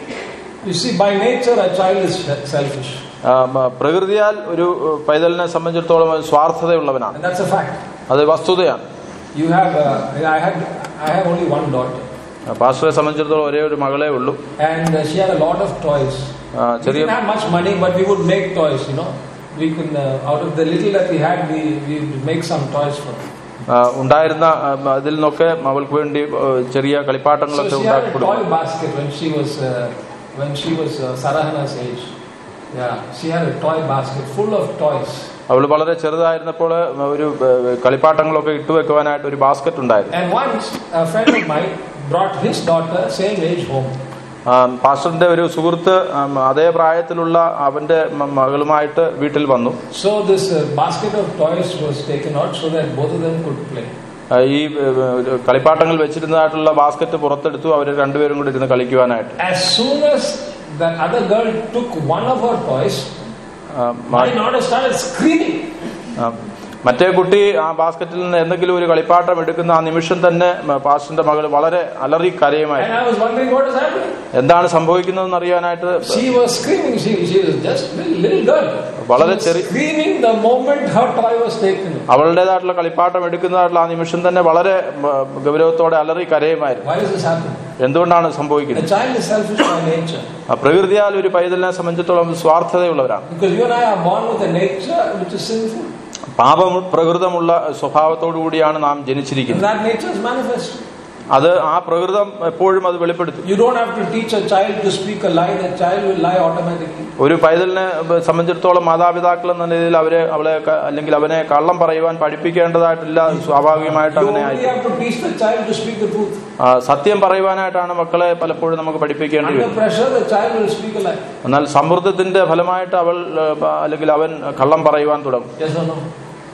You see, by nature a child is selfish, ആ, മ- പ്രകൃതിയാൽ ഒരു ഏഹ്, പൈതലിനെ സംബന്ധിച്ചിടത്തോളം അത് സ്വാർത്ഥതയുള്ളവനാണ് and that's a fact. അത് വസ്തുതയാണ് You have, uh, I had, I have only one daughter, പാസ്റ്ററെ സംബന്ധിച്ചിടത്തോളം ഒരേ ഒരു മകളെ ഉള്ളൂ and uh, she had a lot of toys. ആ, We ചെറിയ didn't have much money, but we would make toys, you know. We could, uh, out of the little that we had, we, we would make some toys for her. ആ, ഉണ്ടായിരുന്ന ആ, അതിൽ നിന്നൊക്കെ അവൾക്ക് വേണ്ടി ആ, ചെറിയ കളിപ്പാട്ടങ്ങളൊക്കെ So she had ഉണ്ടാക്കി a കൊടുക്കും toy basket when she was, uh, when she was uh, Sarahana's age. Yeah, she had a toy basket full of toys. അവൾ വളരെ ചെറുതായിരുന്നപ്പോൾ ഒരു ഏഹ്, കളിപ്പാട്ടങ്ങളൊക്കെ ഇട്ടുവെക്കുവാനായിട്ട് ഒരു ബാസ്ക്കറ്റ് ഉണ്ടായിരുന്നു And once a friend of mine brought his daughter, same age, home. ആ, പാസ്റ്ററിന്റെ ഒരു സുഹൃത്ത് ആം, അതേ പ്രായത്തിലുള്ള അവന്റെ മ- മകളുമായിട്ട് വീട്ടിൽ വന്നു So this uh, basket of toys was taken out so that both of them could play. ആ, ഈ ഏഹ്, കളിപ്പാട്ടങ്ങൾ വെച്ചിരുന്നതായിട്ടുള്ള ബാസ്ക്കറ്റ് പുറത്തെടുത്തു അവർ രണ്ടുപേരും കൂടി ഇരുന്ന് കളിക്കുവാനായിട്ട് As soon as the other girl took one of her toys, ആ, my മ- daughter started screaming. ആ, മറ്റേ കുട്ടി ആ ബാസ്ക്കറ്റിൽ നിന്ന് എന്തെങ്കിലും ഒരു കളിപ്പാട്ടം എടുക്കുന്ന ആ നിമിഷം തന്നെ മ- പാസ്റ്ററിന്റെ മകൾ വളരെ അലറി And കരയുമായിരുന്നു I was wondering what is happening. എന്താണ് സംഭവിക്കുന്നതെന്ന് അറിയാനായിട്ട് She was screaming. She, she was just a little, little girl. വളരെ She was ചെറിയ- screaming the moment her toy was taken. അവളുടേതായിട്ടുള്ള കളിപ്പാട്ടം എടുക്കുന്നതായിട്ടുള്ള ആ നിമിഷം തന്നെ വളരെ മ, ഗൗരവത്തോടെ അലറി കരയുമായിരുന്നു Why does this happen? എന്തുകൊണ്ടാണ് A സംഭവിക്കുന്നത് child is selfish by nature. ആ പ്രകൃതിയാൽ ഒരു പൈതലിനെ സംബന്ധിച്ചിടത്തോളം സ്വാർത്ഥതയുള്ളവരാണ് Because you and I are born with a nature which is sinful. പാപം പ്രകൃതമുള്ള സ്വഭാവത്തോടു കൂടിയാണ് നാം And ജനിച്ചിരിക്കുന്നത് that nature is manifest. അത് ആ പ്രകൃതം എപ്പോഴും അത് വെളിപ്പെടുത്തും You don't have to teach a child to speak a lie, the child will lie automatically. ഒരു പൈതലിനെ സംബന്ധിച്ചിടത്തോളം മാതാപിതാക്കൾ എന്ന നിലയിൽ അവരെ അവളെ ക- അല്ലെങ്കിൽ അവനെ കള്ളം പറയുവാൻ പഠിപ്പിക്കേണ്ടതായിട്ടില്ല സ്വാഭാവികമായിട്ട് You അങ്ങനെ only ആയിരിക്കും have to teach the child to speak the truth. ആ, സത്യം പറയുവാനായിട്ടാണ് മക്കളെ പലപ്പോഴും നമുക്ക് പഠിപ്പിക്കേണ്ടി Under വരും pressure, the child will speak a lie. എന്നാൽ സമ്മർദ്ദത്തിന്റെ ഫലമായിട്ട് അവൾ ഏ, ബ- അല്ലെങ്കിൽ അവൻ കള്ളം പറയുവാൻ തുടങ്ങും Yes or no?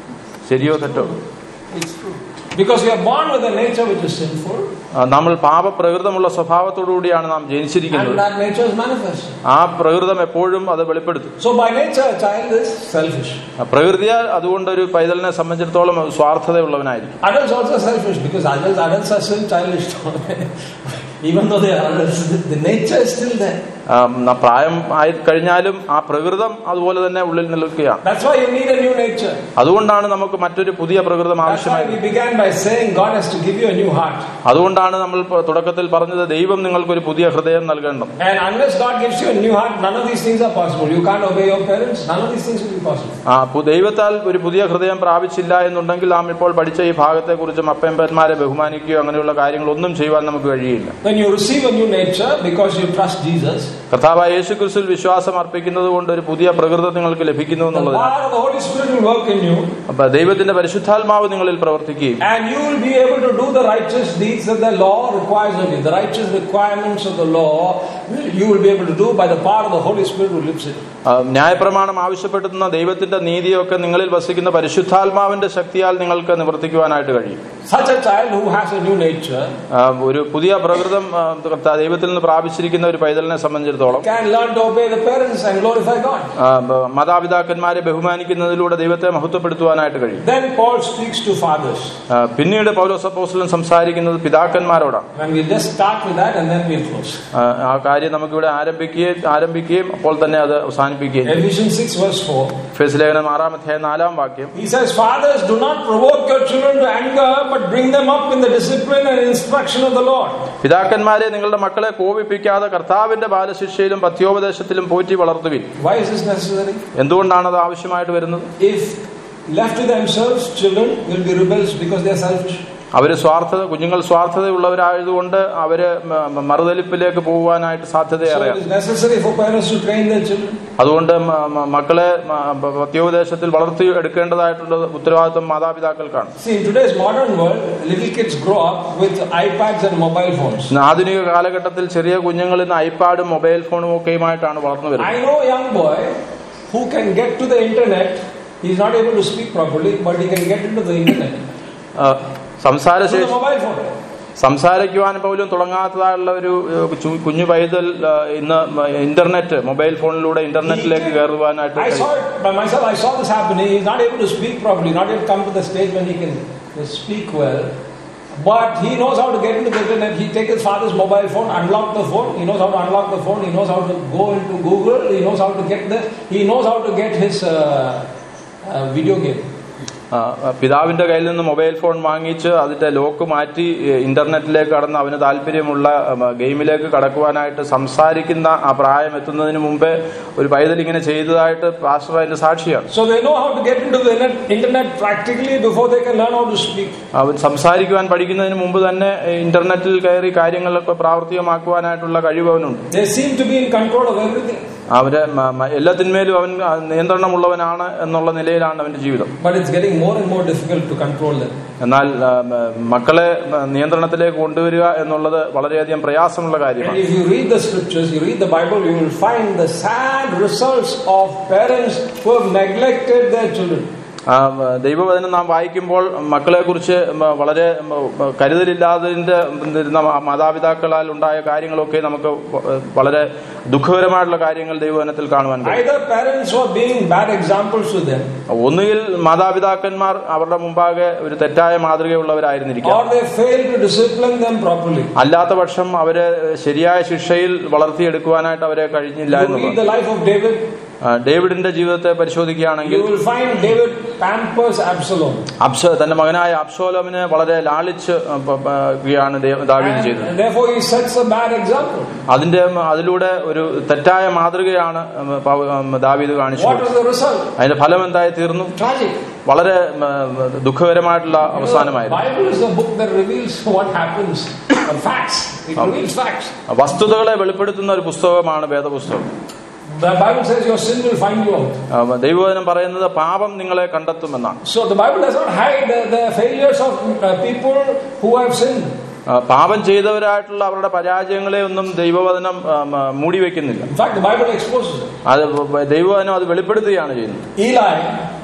ശരിയോ തെറ്റോ It's true. Because you are born with a nature which is sinful, ആ, നമ്മൾ പാപപ്രകൃതമുള്ള സ്വഭാവത്തോടു കൂടിയാണ് നാം and ജനിച്ചിരിക്കുന്നത് that nature is manifest. ആ പ്രകൃതം എപ്പോഴും അത് വെളിപ്പെടുത്തും So by nature, a child is selfish. ആ പ്രകൃതിയാൽ അതുകൊണ്ട് ഒരു പൈതലിനെ സംബന്ധിച്ചിടത്തോളം സ്വാർത്ഥതയുള്ളവനായിരിക്കും Adults also selfish because adults, adults are still childish. Even though they are adults, the, the nature is still there. ആ, ന- പ്രായം ആയി കഴിഞ്ഞാലും ആ പ്രകൃതം അതുപോലെ തന്നെ ഉള്ളിൽ നിൽക്കുകയാണ് That's why you need a new nature. അതുകൊണ്ടാണ് നമുക്ക് മറ്റൊരു പുതിയ പ്രകൃതം That's why ആവശ്യമായി we began by saying God has to give you a new heart. അതുകൊണ്ടാണ് നമ്മൾ ഇപ്പോ തുടക്കത്തിൽ പറഞ്ഞത് ദൈവം നിങ്ങൾക്കൊരു പുതിയ ഹൃദയം നൽകേണ്ടത് And unless God gives you a new heart, none of these things are possible. You can't obey your parents, none of these things will be possible. ആ പു- ദൈവത്താൽ ഒരു പുതിയ ഹൃദയം പ്രാപിച്ചില്ല എന്നുണ്ടെങ്കിൽ നാം ഇപ്പോൾ പഠിച്ച ഈ ഭാഗത്തെക്കുറിച്ചും അപ്പയമ്പന്മാരെ ബഹുമാനിക്കുകയോ അങ്ങനെയുള്ള കാര്യങ്ങളൊന്നും ചെയ്യുവാൻ നമുക്ക് കഴിയില്ല When you receive a new nature because you trust Jesus, കർത്താവായ യേശു ക്രിസ്തുവിൽ വിശ്വാസം അർപ്പിക്കുന്നത് കൊണ്ട് ഒരു പുതിയ പ്രകൃതം നിങ്ങൾക്ക് ലഭിക്കുന്നു The എന്നുള്ളതാണ് power of the Holy Spirit will work in you, അപ്പൊ ദൈവത്തിന്റെ പരിശുദ്ധാത്മാവ് നിങ്ങളിൽ പ്രവർത്തിക്കുകയും and you will be able to do the righteous deeds that the law requires of you. The righteous requirements of the law, you will be able to do by the power of the Holy Spirit who lives in you. ആ, ന്യായപ്രമാണം ആവശ്യപ്പെടുന്ന ദൈവത്തിന്റെ നീതിയൊക്കെ നിങ്ങളിൽ വസിക്കുന്ന പരിശുദ്ധാത്മാവിന്റെ ശക്തിയാൽ നിങ്ങൾക്ക് നിവർത്തിക്കുവാനായിട്ട് കഴിയും Such a child who has a new nature ആ, ഒരു പുതിയ പ്രകൃതം ആ, കർത്താ- ദൈവത്തിൽ നിന്ന് പ്രാപിച്ചിരിക്കുന്ന ഒരു പൈതലിനെ സംബന്ധിച്ചിടത്തോളം can learn to obey the parents and glorify God. ആ, ബ- മാതാപിതാക്കന്മാരെ ബഹുമാനിക്കുന്നതിലൂടെ ദൈവത്തെ മഹത്വപ്പെടുത്തുവാനായിട്ട് കഴിയും Then Paul speaks to fathers. ആ, പിന്നീട് പൗലോസ് അപ്പോസ്തലൻ സംസാരിക്കുന്നത് പിതാക്കന്മാരോടാണ് And we'll just start with that and then we'll close. ആ, ആ കാര്യം നമുക്കിവിടെ ആരംഭിക്കുകയും ആരംഭിക്കുകയും അപ്പോൾ തന്നെ അത് അവസാനിപ്പിക്കുകയും ചെയ്യും. Ephesians 6 verse 4. എഫേസ്യ ലേഖനം ആറാം അധ്യായം നാലാം വാക്യം He says, Fathers, do not provoke your children to anger, but bring them up in the discipline and instruction of the Lord. പിതാക്കന്മാരെ നിങ്ങളുടെ മക്കളെ കോപിപ്പിക്കാതെ കർത്താവിന്റെ ബാലശിക്ഷയിലും പഥ്യോപദേശത്തിലും Potti വളർത്തുവിൻ Why is this necessary? എന്തുകൊണ്ടാണ് അത് ആവശ്യമായിട്ട് വരുന്നത് If left to themselves, children will be rebels because they are selfish. അവര് സ്വാർത്ഥത കുഞ്ഞുങ്ങൾ സ്വാർത്ഥതയുള്ളവരായതുകൊണ്ട് അവര് മ- മ- മറുതലിപ്പിലേക്ക് പോകുവാനായിട്ട് So സാധ്യതയേറെയാണ് it is necessary for parents to train their children. അതുകൊണ്ട് മ- മ- മക്കളെ മ- പ- പഥ്യോപദേശത്തിൽ വളർത്തി എടുക്കേണ്ടതായിട്ടുള്ള ഉത്തരവാദിത്വം മാതാപിതാക്കൾക്കാണ് See, in today's modern world, little kids grow up with iPads and mobile phones. ഇന്ന് ആധുനിക കാലഘട്ടത്തിൽ ചെറിയ കുഞ്ഞുങ്ങൾ ഇന്ന് ഐപാഡും മൊബൈൽ ഫോണും ഒക്കെയുമായിട്ടാണ് വളർന്നു വരുന്നത് I know a young boy who can get to the internet. He's not able to speak properly, but he can get into the internet ആ, സംസാരശേഷി through the mobile phone. സംസാരിക്കുവാൻ പോലും തുടങ്ങാത്തതായുള്ള ഒരു ഏഹ്, ചു- കുഞ്ഞു പൈതൽ ആ, ഇന്ന് മ- ഇന്റർനെറ്റ് മൊബൈൽ ഫോണിലൂടെ ഇന്റർനെറ്റിലേക്ക് കയറുവാനായിട്ട് I കഴിയും. saw it by myself. I saw this happening. He's not able to speak properly, not yet come to the stage when he can speak well. But he knows how to get into the internet. He takes his father's mobile phone, unlock the phone. He knows how to unlock the phone. He knows how to go into Google. He knows how to get the. He knows how to get his uh, uh, video game. ആ, പിതാവിന്റെ കയ്യിൽ നിന്ന് മൊബൈൽ ഫോൺ വാങ്ങിച്ച് അതിന്റെ ലോക്ക് മാറ്റി ഏഹ്, ഇന്റർനെറ്റിലേക്ക് കടന്ന് അവന് താല്പര്യമുള്ള ഉം, ഗെയിമിലേക്ക് കടക്കുവാനായിട്ട് സംസാരിക്കുന്ന ആ പ്രായം എത്തുന്നതിന് മുമ്പേ ഒരു പൈതൽ ഇങ്ങനെ ചെയ്തതായിട്ട് പാസ്റ്റർ അതിന്റെ സാക്ഷിയാണ് So they know how to get into the internet, internet practically before they can learn how to speak. അവൻ സംസാരിക്കുവാൻ പഠിക്കുന്നതിന് മുമ്പ് തന്നെ ഏഹ്, ഇന്റർനെറ്റിൽ കയറി കാര്യങ്ങളൊക്കെ പ്രാവർത്തികമാക്കുവാനായിട്ടുള്ള കഴിവ് അവനുണ്ട് They seem to be in control of everything. അവര് മ- മ- എല്ലാത്തിന്മേലും അവൻ ആ, നിയന്ത്രണമുള്ളവനാണ് എന്നുള്ള നിലയിലാണ് അവന്റെ ജീവിതം But it's getting more and more difficult to control them. എന്നാൽ ആ, മ- മക്കളെ മ, നിയന്ത്രണത്തിലേക്ക് കൊണ്ടുവരിക എന്നുള്ളത് വളരെയധികം പ്രയാസമുള്ള And കാര്യമാണ് if you read the scriptures, you read the Bible, you will find the sad results of parents who have neglected their children. ആ, മ, ദൈവവചനം നാം വായിക്കുമ്പോൾ മക്കളെ കുറിച്ച് വളരെ മ, മ, കരുതലില്ലാതിന്റെ ഇരുന്ന മ- മാതാപിതാക്കളാൽ ഉണ്ടായ കാര്യങ്ങളൊക്കെ നമുക്ക് വ- വളരെ ദുഃഖകരമായിട്ടുള്ള കാര്യങ്ങൾ ദൈവവചനത്തിൽ കാണുവാൻ കഴിയും Either parents who are being bad examples to them, ഒന്നുകിൽ മാതാപിതാക്കന്മാർ അവരുടെ മുമ്പാകെ ഒരു തെറ്റായ മാതൃകയുള്ളവരായിരുന്നിരിക്കാം or they fail to discipline them properly. അല്ലാത്ത പക്ഷം അവരെ ശരിയായ ശിക്ഷയിൽ വളർത്തിയെടുക്കുവാനായിട്ട് അവരെ കഴിഞ്ഞില്ല You read എന്നുള്ളത് the life of David, ആ, ഡേവിഡിന്റെ ജീവിതത്തെ പരിശോധിക്കുകയാണെങ്കിൽ you will find David pampers Absalom. അബ്സ തന്റെ മകനായ അബ്സോലമിനെ വളരെ ലാളിച്ച് ആ, പ- പ- യാണ് ദേ- ദാവീദ് ചെയ്തത് And therefore he sets a bad example. അതിന്റെ അതിലൂടെ ഒരു തെറ്റായ മാതൃകയാണ് ഉം, പൗ- ഉം, ദാവീദ് കാണിച്ചു What was the result? അതിന്റെ ഫലം എന്തായി തീർന്നു Tragic. വളരെ ഉം, ദുഃഖകരമായിട്ടുള്ള You know, അവസാനമായിരുന്നു Bible is a book that reveals what happens. Uh, facts. It reveals facts. വസ്തുതകളെ വെളിപ്പെടുത്തുന്ന ഒരു പുസ്തകമാണ് വേദപുസ്തകം The Bible says your sin will find you out. ആ, ദൈവവചനം പറയുന്നത് പാപം നിങ്ങളെ കണ്ടെത്തുമെന്നാണ് So the Bible does not hide the, the failures of uh, people who have sinned. ആ, പാപം ചെയ്തവരായിട്ടുള്ള അവരുടെ പരാജയങ്ങളെ ഒന്നും ദൈവവചനം ആ, മ, മൂടി വെക്കുന്നില്ല In fact, the Bible exposes it. അത് ദൈവവചനം അത് വെളിപ്പെടുത്തുകയാണ് ചെയ്യുന്നത് Eli,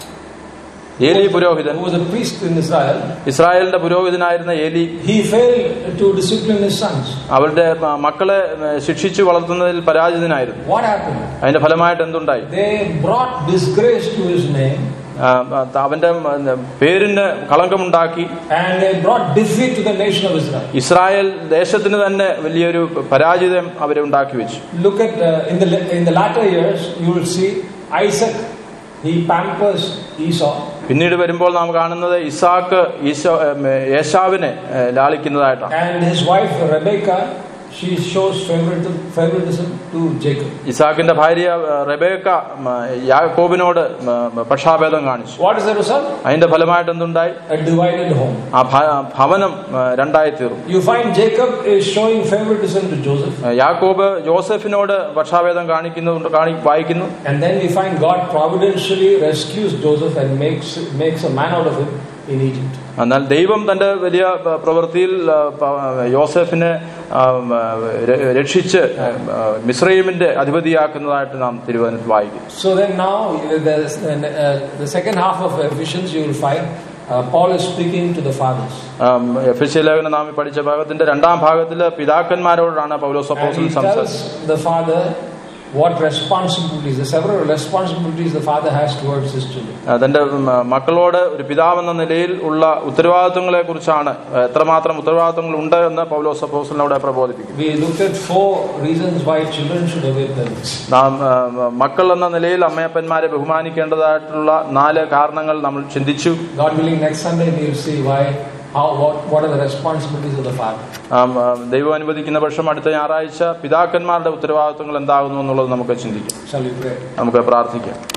ഏലി പുരോഹിതൻ who was a priest in Israel, ഇസ്രായേലിന്റെ പുരോഹിതനായിരുന്ന ഏലി he failed to discipline his sons. അവരുടെ മ- മക്കളെ ഏ, ശിക്ഷിച്ചു വളർത്തുന്നതിൽ പരാജിതനായിരുന്നു What happened? അതിന്റെ ഫലമായിട്ട് എന്തുണ്ടായി They brought disgrace to his name ആ, ആ, അവന്റെ മ, പേരിന് കളങ്കമുണ്ടാക്കി and they brought defeat to the nation of Israel. Israel ദേശത്തിന് തന്നെ വലിയൊരു പരാജയം അവരെ ഉണ്ടാക്കി വെച്ചു Look at uh, in the in the latter years, you will see Isaac. He pampers Esau, പിന്നീട് വരുമ്പോൾ നാം കാണുന്നത് ഇസാക്ക് ഈശോ ഏ, ഏശാവിനെ ഏ, ലാളിക്കുന്നതായിട്ടാണ് and his wife Rebecca she shows favoritism, favoritism to Jacob. ഇസാക്കിന്റെ ഭാര്യ ആ, റെബേക്ക ഉം, യാക്കോബിനോട് ഉം, പക്ഷാഭേദം കാണിച്ചു What is the result? അതിന്റെ ഫലമായിട്ട് എന്തുണ്ടായി A divided home. ആ ഭ- ഭവനം ആ, രണ്ടായി തീർന്നു You find Jacob is showing favoritism to Joseph, ആ, യാക്കോബ് ജോസഫിനോട് പക്ഷാഭേദം കാണിക്കുന്നുണ്ട് കാണി വായിക്കുന്നു and then we find God providentially rescues Joseph and makes makes a man out of him in Egypt. എന്നാൽ ദൈവം തന്റെ വലിയ പ- പ്രവൃത്തിയിൽ ആ, പ- യോസെഫിനെ ആ, ര- രക്ഷിച്ച് ആ, മിസ്രൈമിന്റെ അധിപതിയാക്കുന്നതായിട്ട് നാം തിരുവനന്തപുരത്ത് വായിക്കും So then now uh, there's, uh, the second half of Ephesians you will find uh, Paul is speaking to the fathers. Ephesians ലേഖനം നാം ഈ പഠിച്ച ഭാഗത്തിന്റെ രണ്ടാം ഭാഗത്തിൽ പിതാക്കന്മാരോടാണ് പൗലോസ് And അപ്പോസ്തലൻ he സംസാരിച്ചത് tells the father what responsibilities, the several responsibilities the father has towards his children. ആ, തന്റെ ഉം, മക്കളോട് ഒരു പിതാവെന്ന നിലയിൽ ഉള്ള ഉത്തരവാദിത്വങ്ങളെ കുറിച്ചാണ് എത്രമാത്രം ഉത്തരവാദിത്വങ്ങൾ ഉണ്ട് എന്ന് പൗലോസ് അപ്പോസ്തലനോട് പ്രബോധിപ്പിക്കും We looked at four reasons why children should obey parents. നാം ആ, മക്കൾ എന്ന നിലയിൽ അമ്മയപ്പന്മാരെ ബഹുമാനിക്കേണ്ടതായിട്ടുള്ള നാല് കാരണങ്ങൾ നമ്മൾ ചിന്തിച്ചു God willing, next Sunday we will see why, how, what, what are the responsibilities of the father. ആം, ആ, ദൈവം അനുവദിക്കുന്ന പക്ഷം അടുത്ത ഞായറാഴ്ച പിതാക്കന്മാരുടെ ഉത്തരവാദിത്വങ്ങൾ എന്താകുന്നു എന്നുള്ളത് നമുക്ക് ചിന്തിക്കാം Shall we pray? നമുക്ക് പ്രാർത്ഥിക്കാം